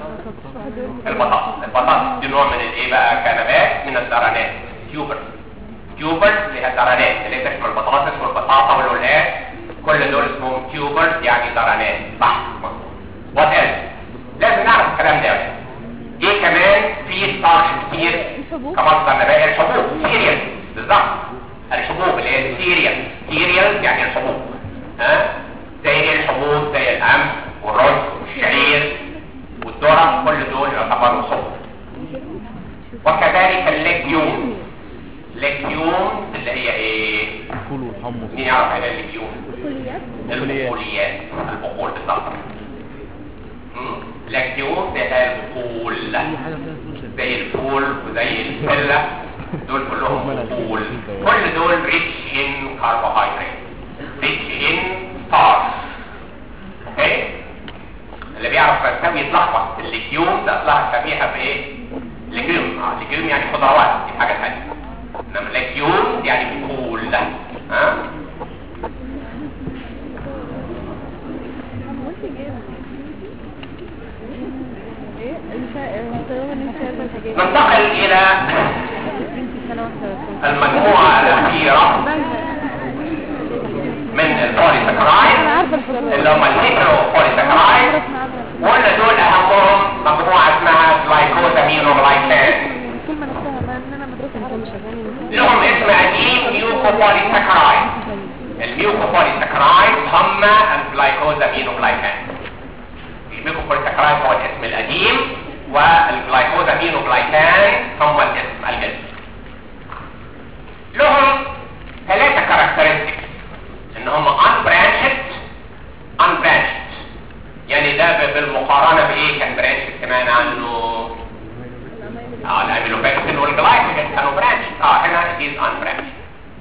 البطاطس البطاطس دي نوع من الايه بقى كنبات من الزرانات تيوبر تيوبرز اللي هي زرانات اللي هي تشمل البطاطس والبطاطا والولاس كل دول اسمهم تيوبرز يعني زرانات صح وات ايلس لازم نعرف الكلام ده يا ولاد. ايه كمان في ستارش كتير كمصدر نبات الحبوب سيريال بالظبط الحبوب اللي هي السيريال سيريال يعني الحبوب ها زي ايه الحبوب زي القمح والرز والشعير والذره كل دول يعتبروا صبر وكذلك الليجيوم ليجيوم اللي هي ايه
الفول والحمص
مين يعرف ايه الليجيوم
كليات
البقوليات البقول بالظبط مم. ليجيوم ده هي البقول زي الفول وزي الفله دول كلهم بقول كل دول ريتش ان كربوهيدرات ريتش ان ستارش اوكي اللي بيعرف فرنساوي يتلخبط الليجيوم ده اصلها شبيهه بايه ليجيوم اه ليجيوم يعني خضروات دي حاجه ثانيه انما ليجيوم يعني بقول ها
منتج ايه ايه النساء طيب النساء والحاجات
ننتقل الى
سنة واحدة بس
المجموعه الاخيره من البوليساكرايد
انا عارفة الفضل
اللي هم الهيترو بوليساكرايد وقلنا دول اهمهم مجموعه اسمها جلايكوزامينوغلايكان
الكلمة نفسها ما ان انا مدرسة انت مش هتغني
لهم اسم قديم ميوكوبوليساكرايد الميوكوبوليساكرايد هم الجلايكوزامينوغلايكان الميوكوبوليساكرايد هو الاسم القديم والجلايكوزامينوغلايكان هم الاسم الجديد لهم ثلاثة كاركترستكس ان هم unbranched unbranched يعني ده ب- بالمقارنة بايه كان branched سمعنا عنه اه الاميلوبكتين والجلايكوجين كانوا برانش اه هنا it is unbranched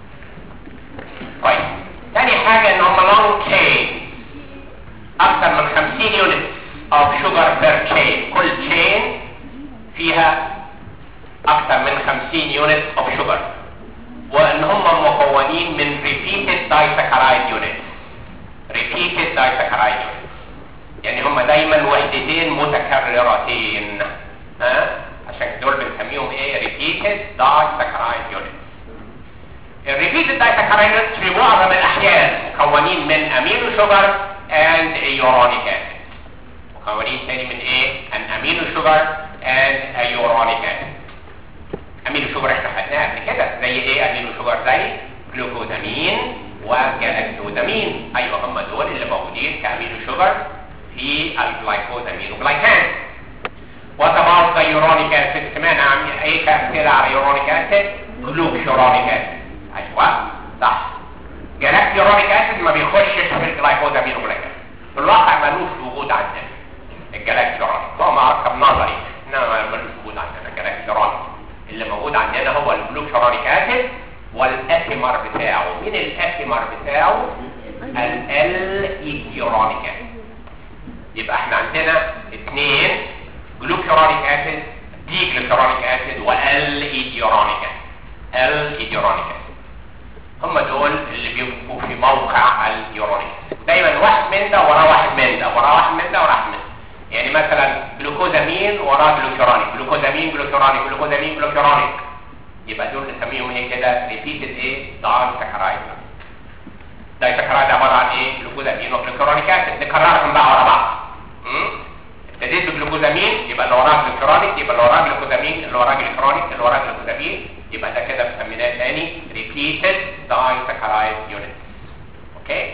كويس تاني حاجة ان هم long chain اكثر من 50 يونت of sugar per chain كل chain فيها اكثر من 50 يونت of sugar وان هم مكونين من repeated disaccharide units repeated disaccharide units يعني هم دايما وحدتين متكررتين ها عشان دول بنسميهم ايه repeated disaccharide units الريبيتد دايساكرايدز في معظم الاحيان مكونين من امينو شوجر اند يورونيك اسيد مكونين تاني من ايه ان امينو شوجر اند يورونيك اسيد امينو شوجر احنا خدناها قبل كده زي ايه امينو شوجر زي جلوكوزامين وجلاكتوزامين ايوه هم دول اللي موجودين كامينو شوجر في الجلايكوزامين وجلايكان What about the uronic acid? سمعنا عن ايه كامثله على uronic acid؟ glucuronic acid. ايوه صح. جلاكتورونيك acid ما بيخشش في الجلايكوزامين وجلايكان. في الواقع ملوش وجود عندنا. الجلاكتورونيك هو مركب نظري انما ملوش وجود عندنا الجلاكتورونيك. اللي موجود عندنا هو الجلوكورونيك acid والاسيمر بتاعه. مين الاسيمر بتاعه؟ ال ايثيورونيك acid. يبقى احنا عندنا اثنين يورونيك اسيد دي جليسرونيك اسيد وال ايديورونيك اسيد ال ايديورونيك اسيد هم دول اللي بيبقوا في موقع اليورونيك اسيد دايما واحد من ده وراه واحد من ده وراه واحد من ده وراه واحد من ده يعني مثلا جلوكوزامين وراه جلوكورونيك جلوكوزامين جلوكورونيك جلوكوزامين جلوكورونيك يبقى دول نسميهم ايه كده ريبيتد ايه داي سكرايد داي سكرايد عباره عن ايه جلوكوزامين وجلوكورونيك اسيد نكررهم بقى ورا بعض امم ابتديت بجلوكوزامين يبقى اللي وراه جلوكورونيك يبقى اللي وراه جلوكوزامين اللي وراه جلوكورونيك اللي وراه جلوكوزامين يبقى ده كده بنسميناه تاني ريبيتد داي سكرايد يونت اوكي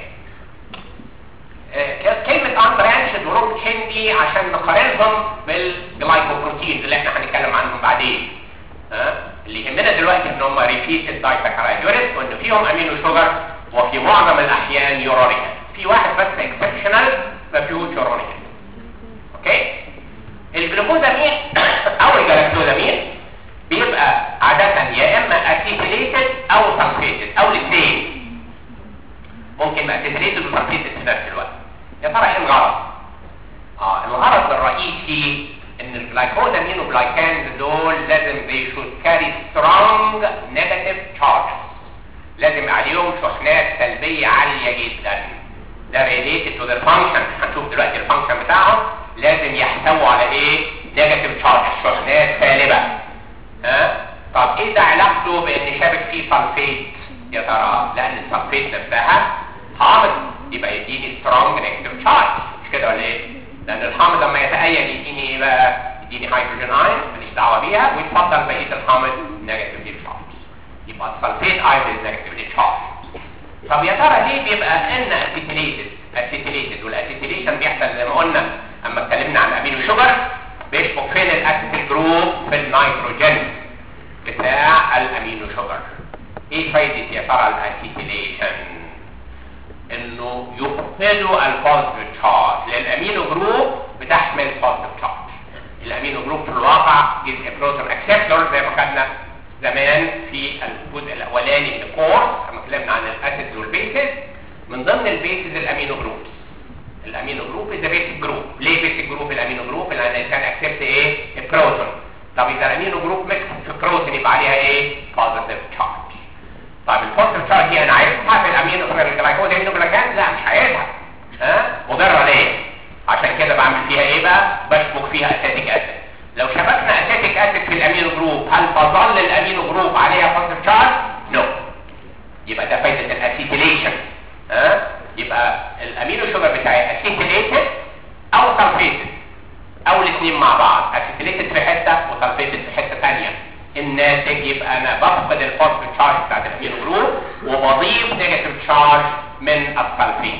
آه، كلمة unbranched وروب تشين دي عشان نقارنهم بالجلايكوبروتين اللي احنا هنتكلم عنهم بعدين ها اللي يهمنا دلوقتي ان هم ريبيتد دايساكرايد يونت وان فيهم امينو شوجر وفي معظم الاحيان يورونيك في واحد بس اكسبشنال ما فيهوش يورونيك اوكي الجلوكوزامين او الجلاكتوزامين بيبقى عادة يا اما اسيتيليتد او سلفيتد او الاثنين ممكن يبقى اسيتيليتد وسلفيتد في نفس الوقت يا ترى ايه الغرض؟ اه الغرض الرئيسي ان الجلايكوزامين والجلايكانز دول لازم they should carry strong negative charges لازم عليهم شحنات سلبية عالية جدا ده related to their function هنشوف دلوقتي الفانكشن بتاعهم لازم يحتووا على ايه negative charges شحنات سالبة ها طب ايه ده علاقته بان شابك فيه سلفيت يا ترى لان السلفيت نفسها حامض يبقى يديني سترونج نيجاتيف تشارج مش كده ولا ايه لان الحامض لما يتأيد يديني ايه بقى يديني هيدروجين ايون ماليش دعوه بيها ويتفضل بقيه الحامض نيجاتيف تشارج يبقى السلفيت ايون نيجاتيف تشارج طب يا ترى ليه بيبقى ان اسيتيليتد اسيتيليتد والاسيتيليشن بيحصل زي ما قلنا اما اتكلمنا عن امينو شوجر بيشبك فين الاسيتيل جروب في النيتروجين بتاع الامينو شوجر ايه فايده يا ترى الاسيتيليشن انه يفقدوا البوزيتيف تشارج للامينو جروب بتحمل بوزيتيف تشارج الامينو جروب في الواقع is a proton acceptor زي ما خدنا زمان في الجزء الاولاني من الكورس لما اتكلمنا عن الاسيدز والبيسز من ضمن البيسز الامينو جروبس الامينو جروب از بيسك جروب ليه بيسك جروب الامينو جروب لان كان اكسبت ايه البروتون طب اذا الامينو جروب ميكس في البروتون يبقى عليها ايه بوزيتيف تشارج طيب البوزيتيف تشارج دي انا عايزها في الامينو في الجلايكوز امينو جلايكان لا مش عايزها ها مضره ليه عشان كده بعمل فيها ايه بقى بشبك فيها اسيتيك اسيد لو شبكنا اسيتيك اسيد في الامينو جروب هل تظل الامينو جروب عليها بوزيتيف تشارج نو يبقى ده فايده الاسيتيليشن ها يبقى الامينو شوجر بتاعي اسيتيليتد او سلفيتد او الاثنين مع بعض اسيتيليتد في حته وسلفيتد في حته ثانيه الناتج يبقى انا بفقد البوزيتيف تشارج بتاعت الامينو جروب وبضيف نيجاتيف تشارج من السلفيت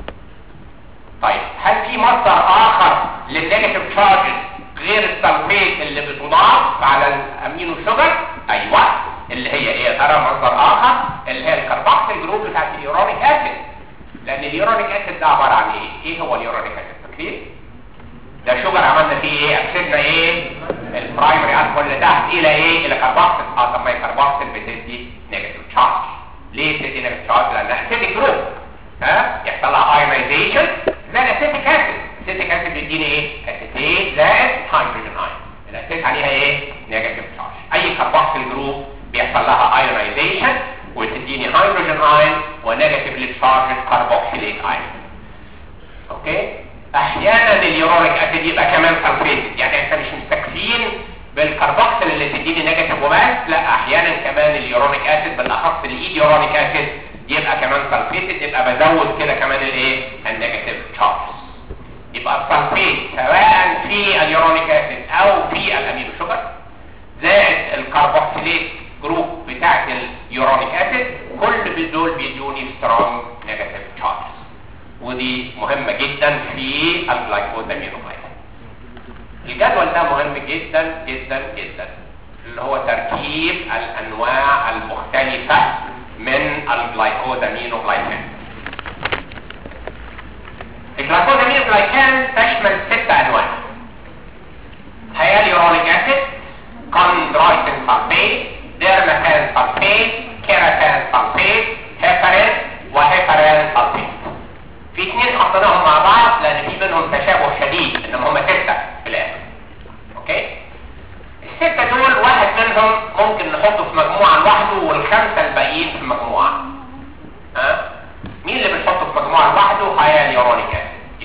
طيب هل في مصدر اخر للنيجاتيف تشارجز غير السلفيت اللي بتضاف على الامينو شوجر ايوه اللي هي ايه ترى مصدر اخر اللي هي الكربوكسيل جروب بتاعت اليورونيك اسيد لان اليورونيك اسيد ده عباره عن ايه ايه هو اليورونيك اسيد فاكرين ده شوجر عملنا فيه ايه اكسدنا ايه البرايمري الكحول اللي تحت الى ايه الى كربوكسيل اه طب ما الكربوكسيل بتدي نيجاتيف تشارج ليه بتدي نيجاتيف تشارج لانها اسيدك جروب ها يحصل لها ايونايزيشن زي الاسيتيك اسيد الاسيتيك اسيد بيديني ايه اسيتيت زائد هيدروجين ايون الاسيت عليها ايه نيجاتيف تشارج اي كربوكسيل جروب بيحصل لها ايونايزيشن وتديني هيدروجين ايون ونيجاتيفلي تشارجد كربوكسيليت ايون اوكي احيانا اليورونيك اسيد يبقى كمان سلفيتد يعني احنا مش مستكفين بالكربوكسيل اللي تديني نيجاتيف وبس لا احيانا كمان اليورونيك اسيد بالاخص الايد يورونيك اسيد يبقى كمان سلفيتد يبقى بزود كده كمان الايه النيجاتيف تشارجز يبقى السلفيت سواء في اليورونيك اسيد او في الامينو شوجر زائد الكربوكسيليت جروب بتاعت اليورونيك اسيد كل دول بيدوني سترونج نيجاتيف تشارجز ودي مهمة جدا في الجلايكوزامينوجلايكان الجدول ده مهم جدا جدا جدا اللي هو تركيب الانواع المختلفة من الجلايكوزامينوجلايكان الجلايكوزامينوجلايكان تشمل ست انواع هياليورونيك اسيد كوندرويتين سلفيت ديرماتان سلفيت كيراتان سلفيت هيبارين وهيبارين سلفيت في اثنين حطيناهم مع بعض لان في بينهم تشابه شديد انما هم ستة في الاخر اوكي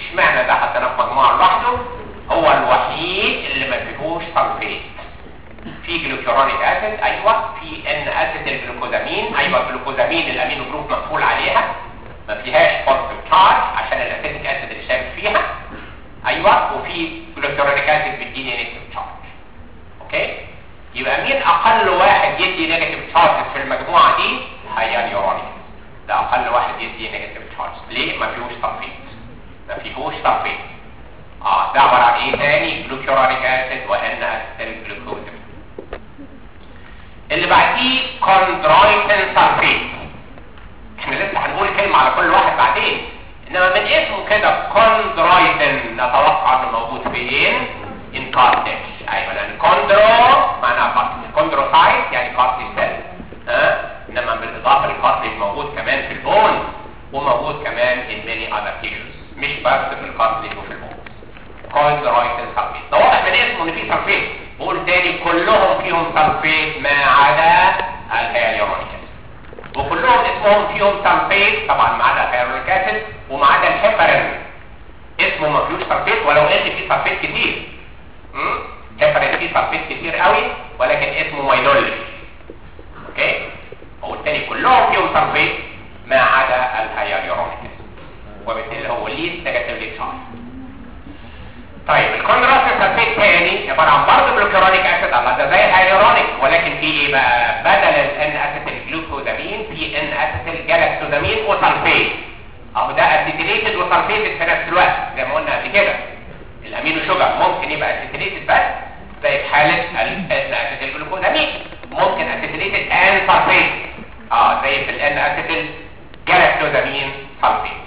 اشمعنى ده حطيناه في مجموعه لوحده هو الوحيد اللي ما فيهوش سلفيت في جلوكورونيك اسيد ايوه في ان اسيد الجلوكوزامين ايوه الجلوكوزامين الامينو جروب مقفول عليها ما فيهاش بوزيتيف تشارج عشان الاسيتيك اسيد اللي شامل فيها ايوه وفي جلوكورونيك اسيد بيديني نيجاتيف تشارج اوكي يبقى مين اقل واحد يدي نيجاتيف تشارج في المجموعه دي هي اليورانيك ده اقل واحد يدي نيجاتيف تشارج ليه ما فيهوش سلفيت ما فيهوش سلفيت اه ده عباره عن ايه تاني جلوكورونيك اسيد وان اسيد الجلوكوزامين اللي بعديه كوندرويتين سلفيت احنا لسه هنقول كلمة على كل واحد بعدين انما من اسمه كده كوندرويتين نتوقع انه موجود فين ان كارتج ايوه لان كوندرو معناها كارتج كوندروسايت يعني كارتج سيل ها انما بالاضافه للكارتج موجود كمان في البون وموجود كمان in many other tissues مش بس في الكارتج وفي البون كوندرويتين سلفيت ده واضح من اسمه ان فيه سلفيت بقول تاني كلهم فيهم سلفيت ما عدا الهيالورونيك وكلهم اسمهم فيهم سلفيت طبعا ما عدا الهيالورونيك اسيد وما عدا الهيبرين اسمه ما فيهوش سلفيت ولو ان فيه سلفيت كتير امم هيبرين فيه سلفيت كتير قوي ولكن اسمه ما يدلش اوكي هو التاني كلهم فيهم سلفيت ما عدا الهيالورونيك اسيد وبالتالي هو ليه نيجاتيف تشارج طيب الكونراس سلفيت تاني عباره عن برضه جلوكورونيك اسيد الله ده زي الهيالورونيك ولكن في ايه بقى بدل الان اسيتيل جلوكوزامين في ان اسيتيل جلاكتوزامين وسلفيت اهو ده اسيتيليتد وسلفيتد في نفس الوقت زي ما قلنا قبل كده الامينو شوجر ممكن يبقى اسيتيليتد بس زي في حاله الان اسيتيل جلوكوزامين ممكن اسيتيليتد ان سلفيت اه زي في الان اسيتيل جلاكتوزامين سلفيت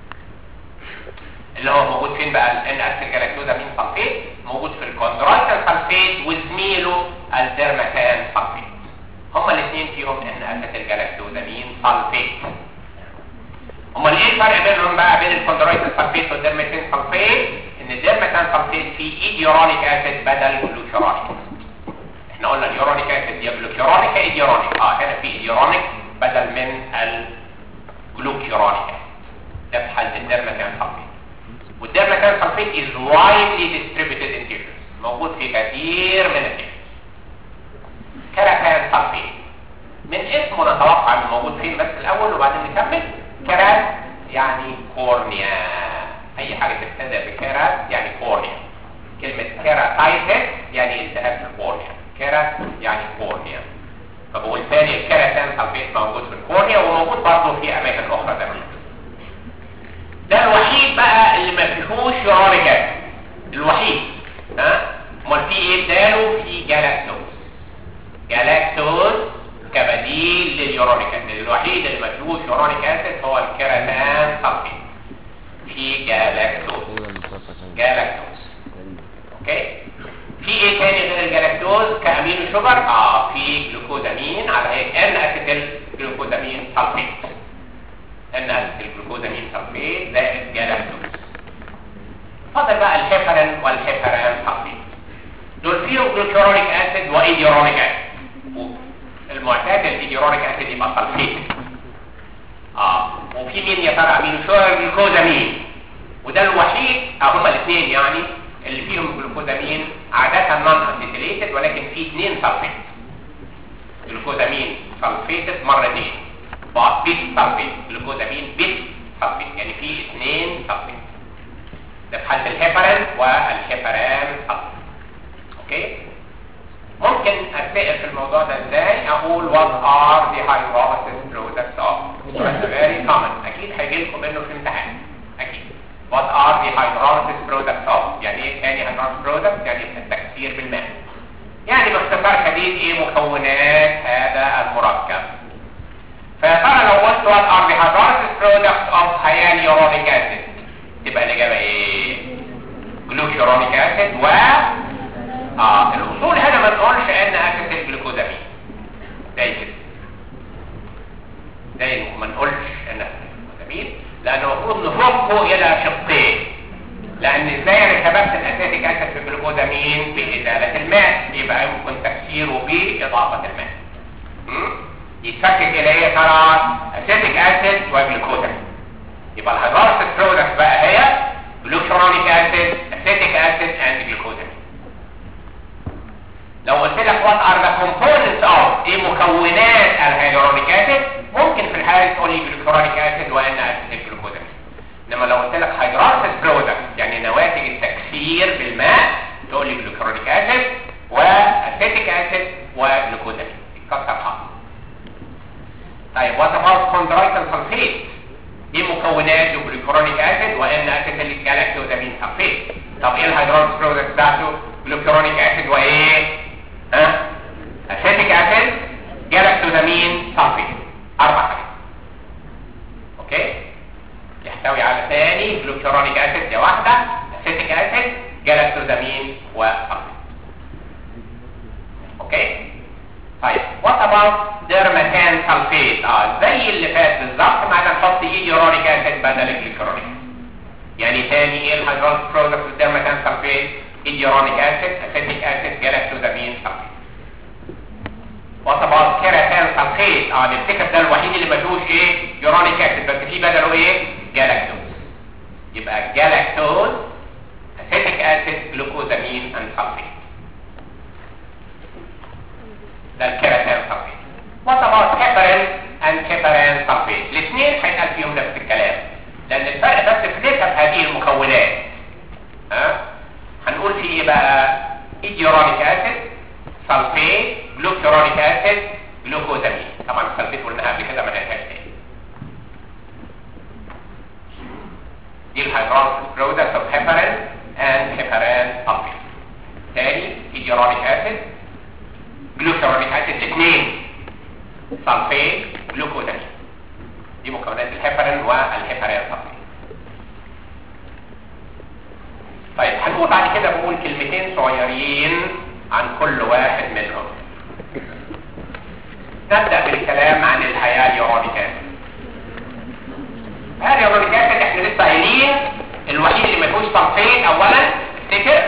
اللي هو موجود فين بقى الان اسيل جلاكتوزامين سلفيت موجود في الكوندرايتال سلفيت وزميله الديرماتان سلفيت هما الاثنين فيهم ان اسيل جلاكتوزامين سلفيت هما ايه الفرق بينهم بقى بين الكوندرايتال سلفيت والديرماتان سلفيت ان الديرماتان سلفيت فيه ايديورونيك اسيد بدل جلوكورونيك احنا قلنا اليورونيك اسيد يا جلوكورونيك يا ايديورونيك اه هنا في ايديورونيك بدل من الجلوكورونيك ده في حاله الديرماتان سلفيت والديرماتان سلفيت is widely distributed in tissues موجود في كثير من التيشوز كراتان سلفيت من اسمه نتوقع انه موجود فين بس الاول وبعدين نكمل كرات يعني كورنيا اي حاجه تبتدى بكرات يعني كورنيا كلمه كيراتايتس يعني التهاب في الكورنيا كيرات يعني كورنيا طب والثاني الكراتان سلفيت موجود في الكورنيا وموجود برضه في اماكن اخرى زي ما ده الوحيد بقى اللي ما فيهوش يورانيك اسيد الوحيد ها امال في ايه اداله في جالاكتوز جالاكتوز كبديل لليورانيك اسيد الوحيد اللي ما فيهوش يورانيك اسيد هو الكيراتان سلفيت في جالاكتوز جالاكتوز اوكي في ايه تاني غير الجلاكتوز كامينو شوجر اه في جلوكوزامين على هيك ان اسيتيل جلوكوزامين سلفيت ان اسيتيل جلوكوزامين سلفيت زائد جلاكتوز فاضل بقى الهيبرين والهيبرين سلفيت دول فيهم جلوكورونيك اسيد وايديورونيك اسيد المعتاد الايديورونيك اسيد يبقى سلفيت اه وفي مين يا ترى امينو شوجر جلوكوزامين وده الوحيد اه هما الاثنين يعني اللي فيهم جلوكوزامين عادة نون اسيتيليتد ولكن في اثنين سلفيت جلوكوزامين سلفيتد مرتين بعض بيت سلفيت جلوكوزامين بيت سلفيت يعني في اثنين سلفيت ده في حالة الهيبرين والهيبرين سلفيت اوكي ممكن اتسأل في الموضوع ده ازاي اقول what are the hydrolysis products of that's very common اكيد هيجي لكم منه في امتحان اكيد what are the hydrolysis products of يعني ايه تاني hydrolysis products يعني التكسير بالماء يعني باختصار شديد ايه مكونات هذا المركب فيا ترى لو قلت what are the hydrolysis products of hyaluronic acid تبقى الاجابه ايه glucuronic acid و اه الاصول هنا ما نقولش ان اسيد الجلوكوزامين زي كده زي ما نقولش ان اسيد الجلوكوزامين لانه المفروض نفكه الى شقين لان ازاي انا شبكت الاسيتيك اسيد في الجلوكوزامين بازاله الماء يبقى يمكن تكسيره باضافه الماء م? يتفكك الى ايه ترى اسيتيك اسيد وجلوكوزامين يبقى الهيدرولايسيس برودكت بقى هي has only glucuronic acid وان acetyl glucosamine انما لو قلت لك hydrolysis product يعني نواتج التكسير بالماء تقول لي glucuronic acid واcetic acid وجلوكوزامين يتكسر حق طيب وات اباوت كوندرايتال سلفيت ايه مكونات الجلوكرونيك اسيد وان اسيتيليك جلاكتوزامين سلفيت طب ايه الهيدروليز برودكت بتاعته جلوكرونيك اسيد وايه ها اسيتيك اسيد جلاكتوزامين سلفيت اربع حاجات اوكي يحتوي على ثاني جلوكرونيك اسيد دي واحده اسيتيك اسيد جلاكتوزامين وسلفيت اوكي طيب وات اباوت ديرماتان سلفيت اه زي اللي فات بالظبط ما عدا نحط ايديورونيك اسيد بدل الجليكرونيك يعني تاني ايه الهيدروليز برودكت الديرماتان سلفيت ايديورونيك اسيد اسيتيك اسيد جلاكتوزامين سلفيت وات اباوت كيراتان سلفيت اه نفتكر ده الوحيد اللي ما فيهوش ايه يورونيك اسيد بس فيه بدله ايه جلاكتوز يبقى جلاكتوز اسيتيك اسيد جلوكوزامين اند سلفيت ده الكيراتين سلفيت وات اباوت هيبرين اند هيبرين سلفيت الاثنين هيتقال فيهم نفس الكلام لان الفرق بس في نسب هذه المكونات ها هنقول في ايه بقى ايديورونيك اسيد سلفيت جلوكيورونيك اسيد جلوكوزامين طبعا السلفيت قلناها قبل كده ما نقولهاش تاني دي الهيدروليس برودكت اوف هيبرين اند هيبرين سلفيت تاني ايديورونيك اسيد جلوكرونيك اسيد الاثنين سلفيت جلوكوزامين دي مكونات الهيبرين والهيبرين سلفيت طيب هنقول بعد كده بقول كلمتين صغيرين عن كل واحد منهم نبدأ بالكلام عن الهياليورونيك اسيد الهياليورونيك اسيد احنا لسه قايلين الوحيد اللي ما فيهوش سلفيت اولا افتكر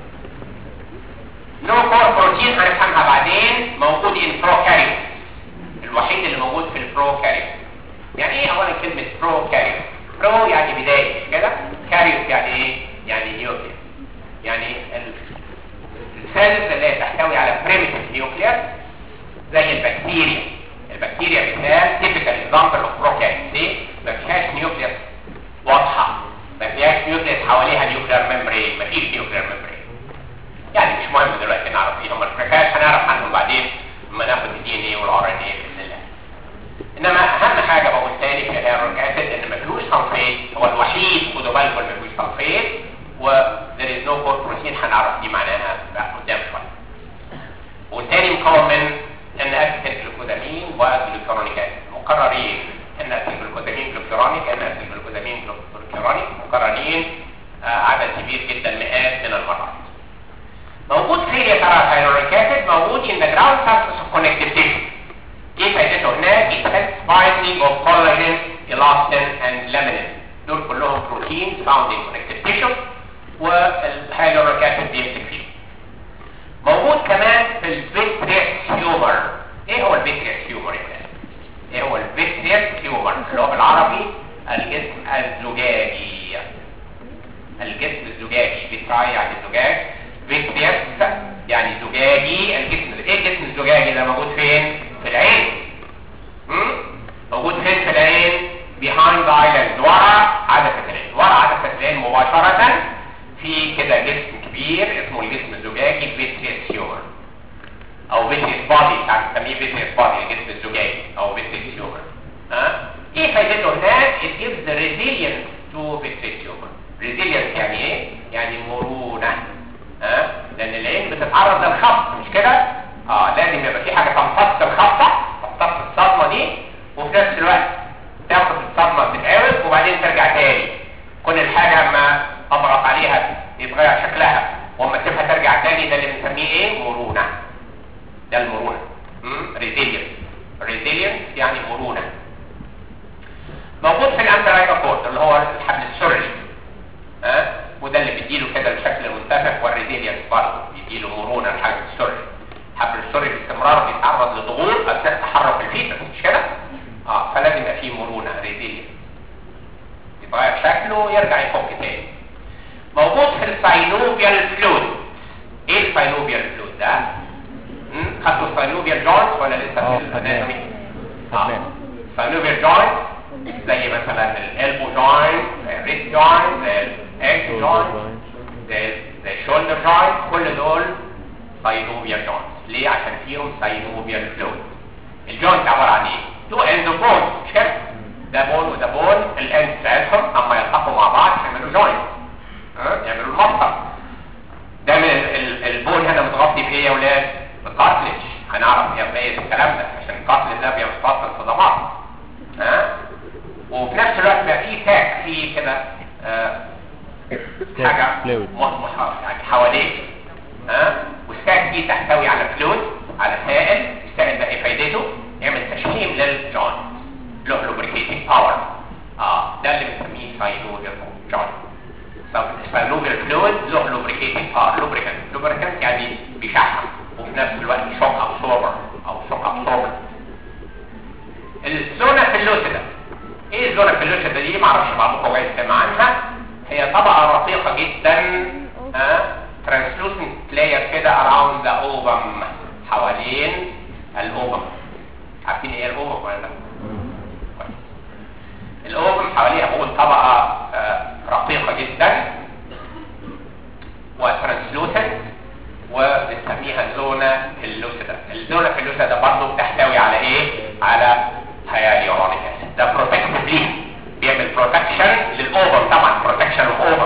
لو كور بروتين هنفهمها بعدين موجود ان بروكاريوت الوحيد اللي موجود في البروكاريوت يعني ايه اولا كلمه بروكاريوت برو يعني بدايه مش كده كاريوت يعني ايه يعني نيوكليس يعني السيلز اللي هي تحتوي على بريميتيف نيوكليس زي البكتيريا البكتيريا مثال تيبيكال اكزامبل اوف بروكاريوت ليه ما فيهاش نيوكليس واضحه ما فيهاش نيوكليس حواليها نيوكلير ميمبرين ما فيش نيوكلير ميمبرين يعني مش مهم دلوقتي نعرف ايه هم الفركات هنعرف عنهم بعدين لما ناخد الدي ان ايه والار ان ايه باذن الله انما اهم حاجه بقول تاني في الهيرونيك اسيد ان ما فيهوش سلفيت هو الوحيد خدوا بالكم ما فيهوش سلفيت و there is no core protein هنعرف دي معناها بقى قدام شويه والتاني مكون من ان اسيد جلوكوزامين وجلوكرونيك اسيد مقررين ان اسيد جلوكوزامين جلوكرونيك ان اسيد جلوكوزامين جلوكرونيك مقررين آه عدد كبير جدا مئات من المرات موجود فين يا ترى الهيرونيك اسيد موجود in the ground surface of connective tissue ايه فايدته هناك it helps binding of collagen elastin and laminin دول كلهم proteins found in connective tissue والهيرونيك اسيد بيمسك فيه موجود كمان في الفيتريس هيومر ايه هو الفيتريس هيومر يا ولاد ايه هو الفيتريس هيومر اللي هو بالعربي الجسم الزجاجي الجسم الزجاجي فيتراي يعني الزجاج فيتريس يعني زجاجي الجسم ايه الجسم الزجاجي ده موجود فين في العين مم؟ موجود فين في العين behind the eyelids ورا عدسة العين ورا عدسة العين مباشرة في كده جسم كبير اسمه الجسم الزجاجي فيتريس هيومر او فيتريس بادي ساعات نسميه فيتريس بادي الجسم الزجاجي او فيتريس هيومر ها ايه فايدته هناك it gives the resilience to vitreous tumor resilience يعني ايه يعني مرونة ها لان العين بتتعرض للخبط مش كده اه لازم يبقى في حاجة تمتص الخبطة تمتص الصدمة دي وفي نفس الوقت تاخد الصدمة تتعوج وبعدين ترجع تاني كل الحاجة ما اضغط عليها يتغير شكلها واما تسيبها ترجع تاني ده اللي بنسميه ايه مرونة ده المرونة ريزيلينس ريزيلينس يعني مرونة موجود في الانترايكا اللي هو الحبل السري ها أه؟ وده اللي بيديله كده الشكل المنتفخ والريزيلينس برضه بيديله مرونه الحبل السري الحبل السري باستمرار بيتعرض لضغوط اثناء تحرك الفيتس مش كده؟ اه فلازم يبقى فيه مرونه ريزيلينس يتغير شكله يرجع يفك تاني موجود في الساينوبيال فلويد ايه الساينوبيال فلويد ده؟ خدتوا الساينوبيال جوينتس ولا لسه
آه،
في الاناتومي؟
خدناه.
synovial joint زي مثلا الالبو جوينت الريست جوينت زي الاكس جوينت زي زي الشولدر جوينت كل دول synovial joints ليه عشان فيهم synovial fluid الجوينت عباره عن ايه تو اند بون مش كده ده بون وده بون الاند بتاعتهم اما يلحقوا مع بعض يعملوا جوينت ها يعملوا المفصل ده من ال- ال- البون هنا متغطي بايه يا ولاد بكارتلج هنعرف نميز الكلام ده عشان الكارتلج ده بيتفصل صدمات ها وفي نفس الوقت بقى فيه تاك فيه كده آه، حاجه
fluid.
م- م- يعني حواليه ها والساك دي تحتوي على فلويد على سائل السائل ده ايه فايدته يعمل تشحيم للجوينت له لوبريكيتنج باور اه ده اللي بنسميه ساينوفيال جوينت الساينوفيال فلويد له لوبريكيتنج باور لوبريكانت لوبريكانت يعني بيشحم وفي نفس الوقت شوك ابسوربر او شوك ابسوربر الزونة فيلوسيدا ايه الزونة فيلوسيدا دي معرفش بعضكم كويس سمع عنها هي طبقة رقيقة جدا ها translucent layer كده around the ovum حوالين الاوفم عارفين ايه الاوفم ولا لا؟ كويس. الاوفم حواليها بقول طبقة آه، رقيقة جدا وترانسلوسنت وبنسميها زونة اللوسيدا الزونة اللوسيدا برضه بتحتوي على ايه على هياليورونيك اسيد ده بروتكتيف ليه بيعمل بروتكشن للاوفر طبعا بروتكشن اوفر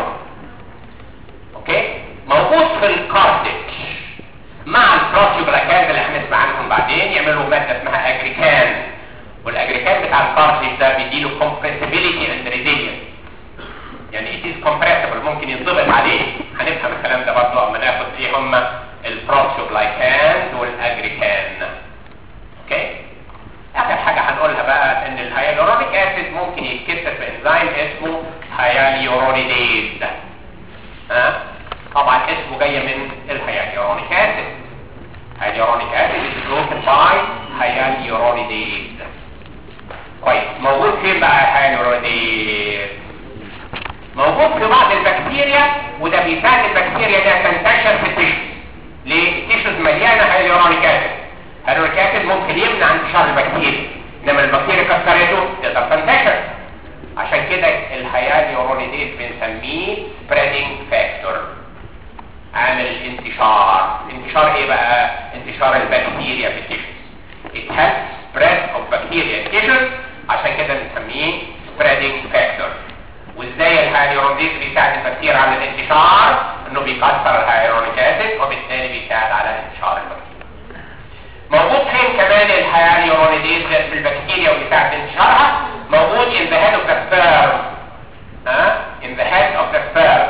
اوكي موجود في الكارتج مع البروتيوجلاكان اللي هنسمع عنهم بعدين يعملوا ماده اسمها اجريكان والاجريكان بتاع الكارتج ده بيديله compressibility and resilience يعني it is compressible ممكن ينضبط عليه هنفهم الكلام ده برضه اما ناخد ايه هم البروتيوجلايكان والاجريكان اوكي اخر حاجه هنقولها بقى ان الهيالورونيك اسيد ممكن يتكسر بانزيم اسمه هياليورونيديز ها طبعا اسمه جاي من الهياليورونيك اسيد هياليورونيك اسيد is broken by هياليورونيديز كويس موجود فين بقى الهياليورونيديز موجود في بعض البكتيريا وده بيساعد البكتيريا انها تنتشر في التيشوز ليه؟ التيشوز مليانه هيالورونيك اسيد هيالورونيك اسيد ممكن يمنع انتشار البكتيريا انما البكتيريا كسرته تقدر تنتشر عشان كده الهيالورونيديز بنسميه spreading factor عامل الانتشار انتشار ايه بقى انتشار البكتيريا في التيشوز it helps spread of bacteria in tissues عشان كده بنسميه spreading factor وازاي الهيالورونيديز بيساعد البكتيريا على الانتشار انه بيكسر الهيالورونيك اسيد وبالتالي بيساعد على انتشار البكتيريا موجود فين كمان الهيالورونيديز في البكتيريا وبيساعد انتشارها موجود in the head of the sperm ها in the head of the sperm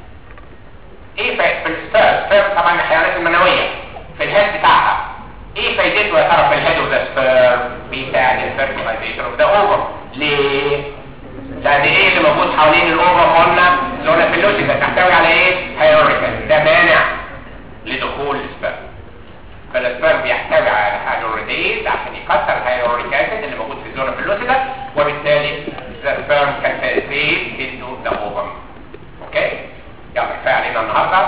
ايه فايدة في السبيرم السبيرم طبعا الحيوانات المنوية في الهيد بتاعها ايه فايدته يا ترى في الهيد اوف ذا سبيرم بيساعد الفيرتيلايزيشن اوف ذا اوفر ليه لان ايه اللي موجود حوالين الاوفر قلنا زونا فيلوسيكا تحتوي على ايه هيوريكا ده مانع لدخول السبيرم فالسبيرم بيحتوي على هيلوريديز عشان يكسر الهيلوريك اسيد اللي موجود في الزونه فيلوسيدا وبالتالي the sperm can penetrate into the ovum اوكي يلا كفايه علينا النهارده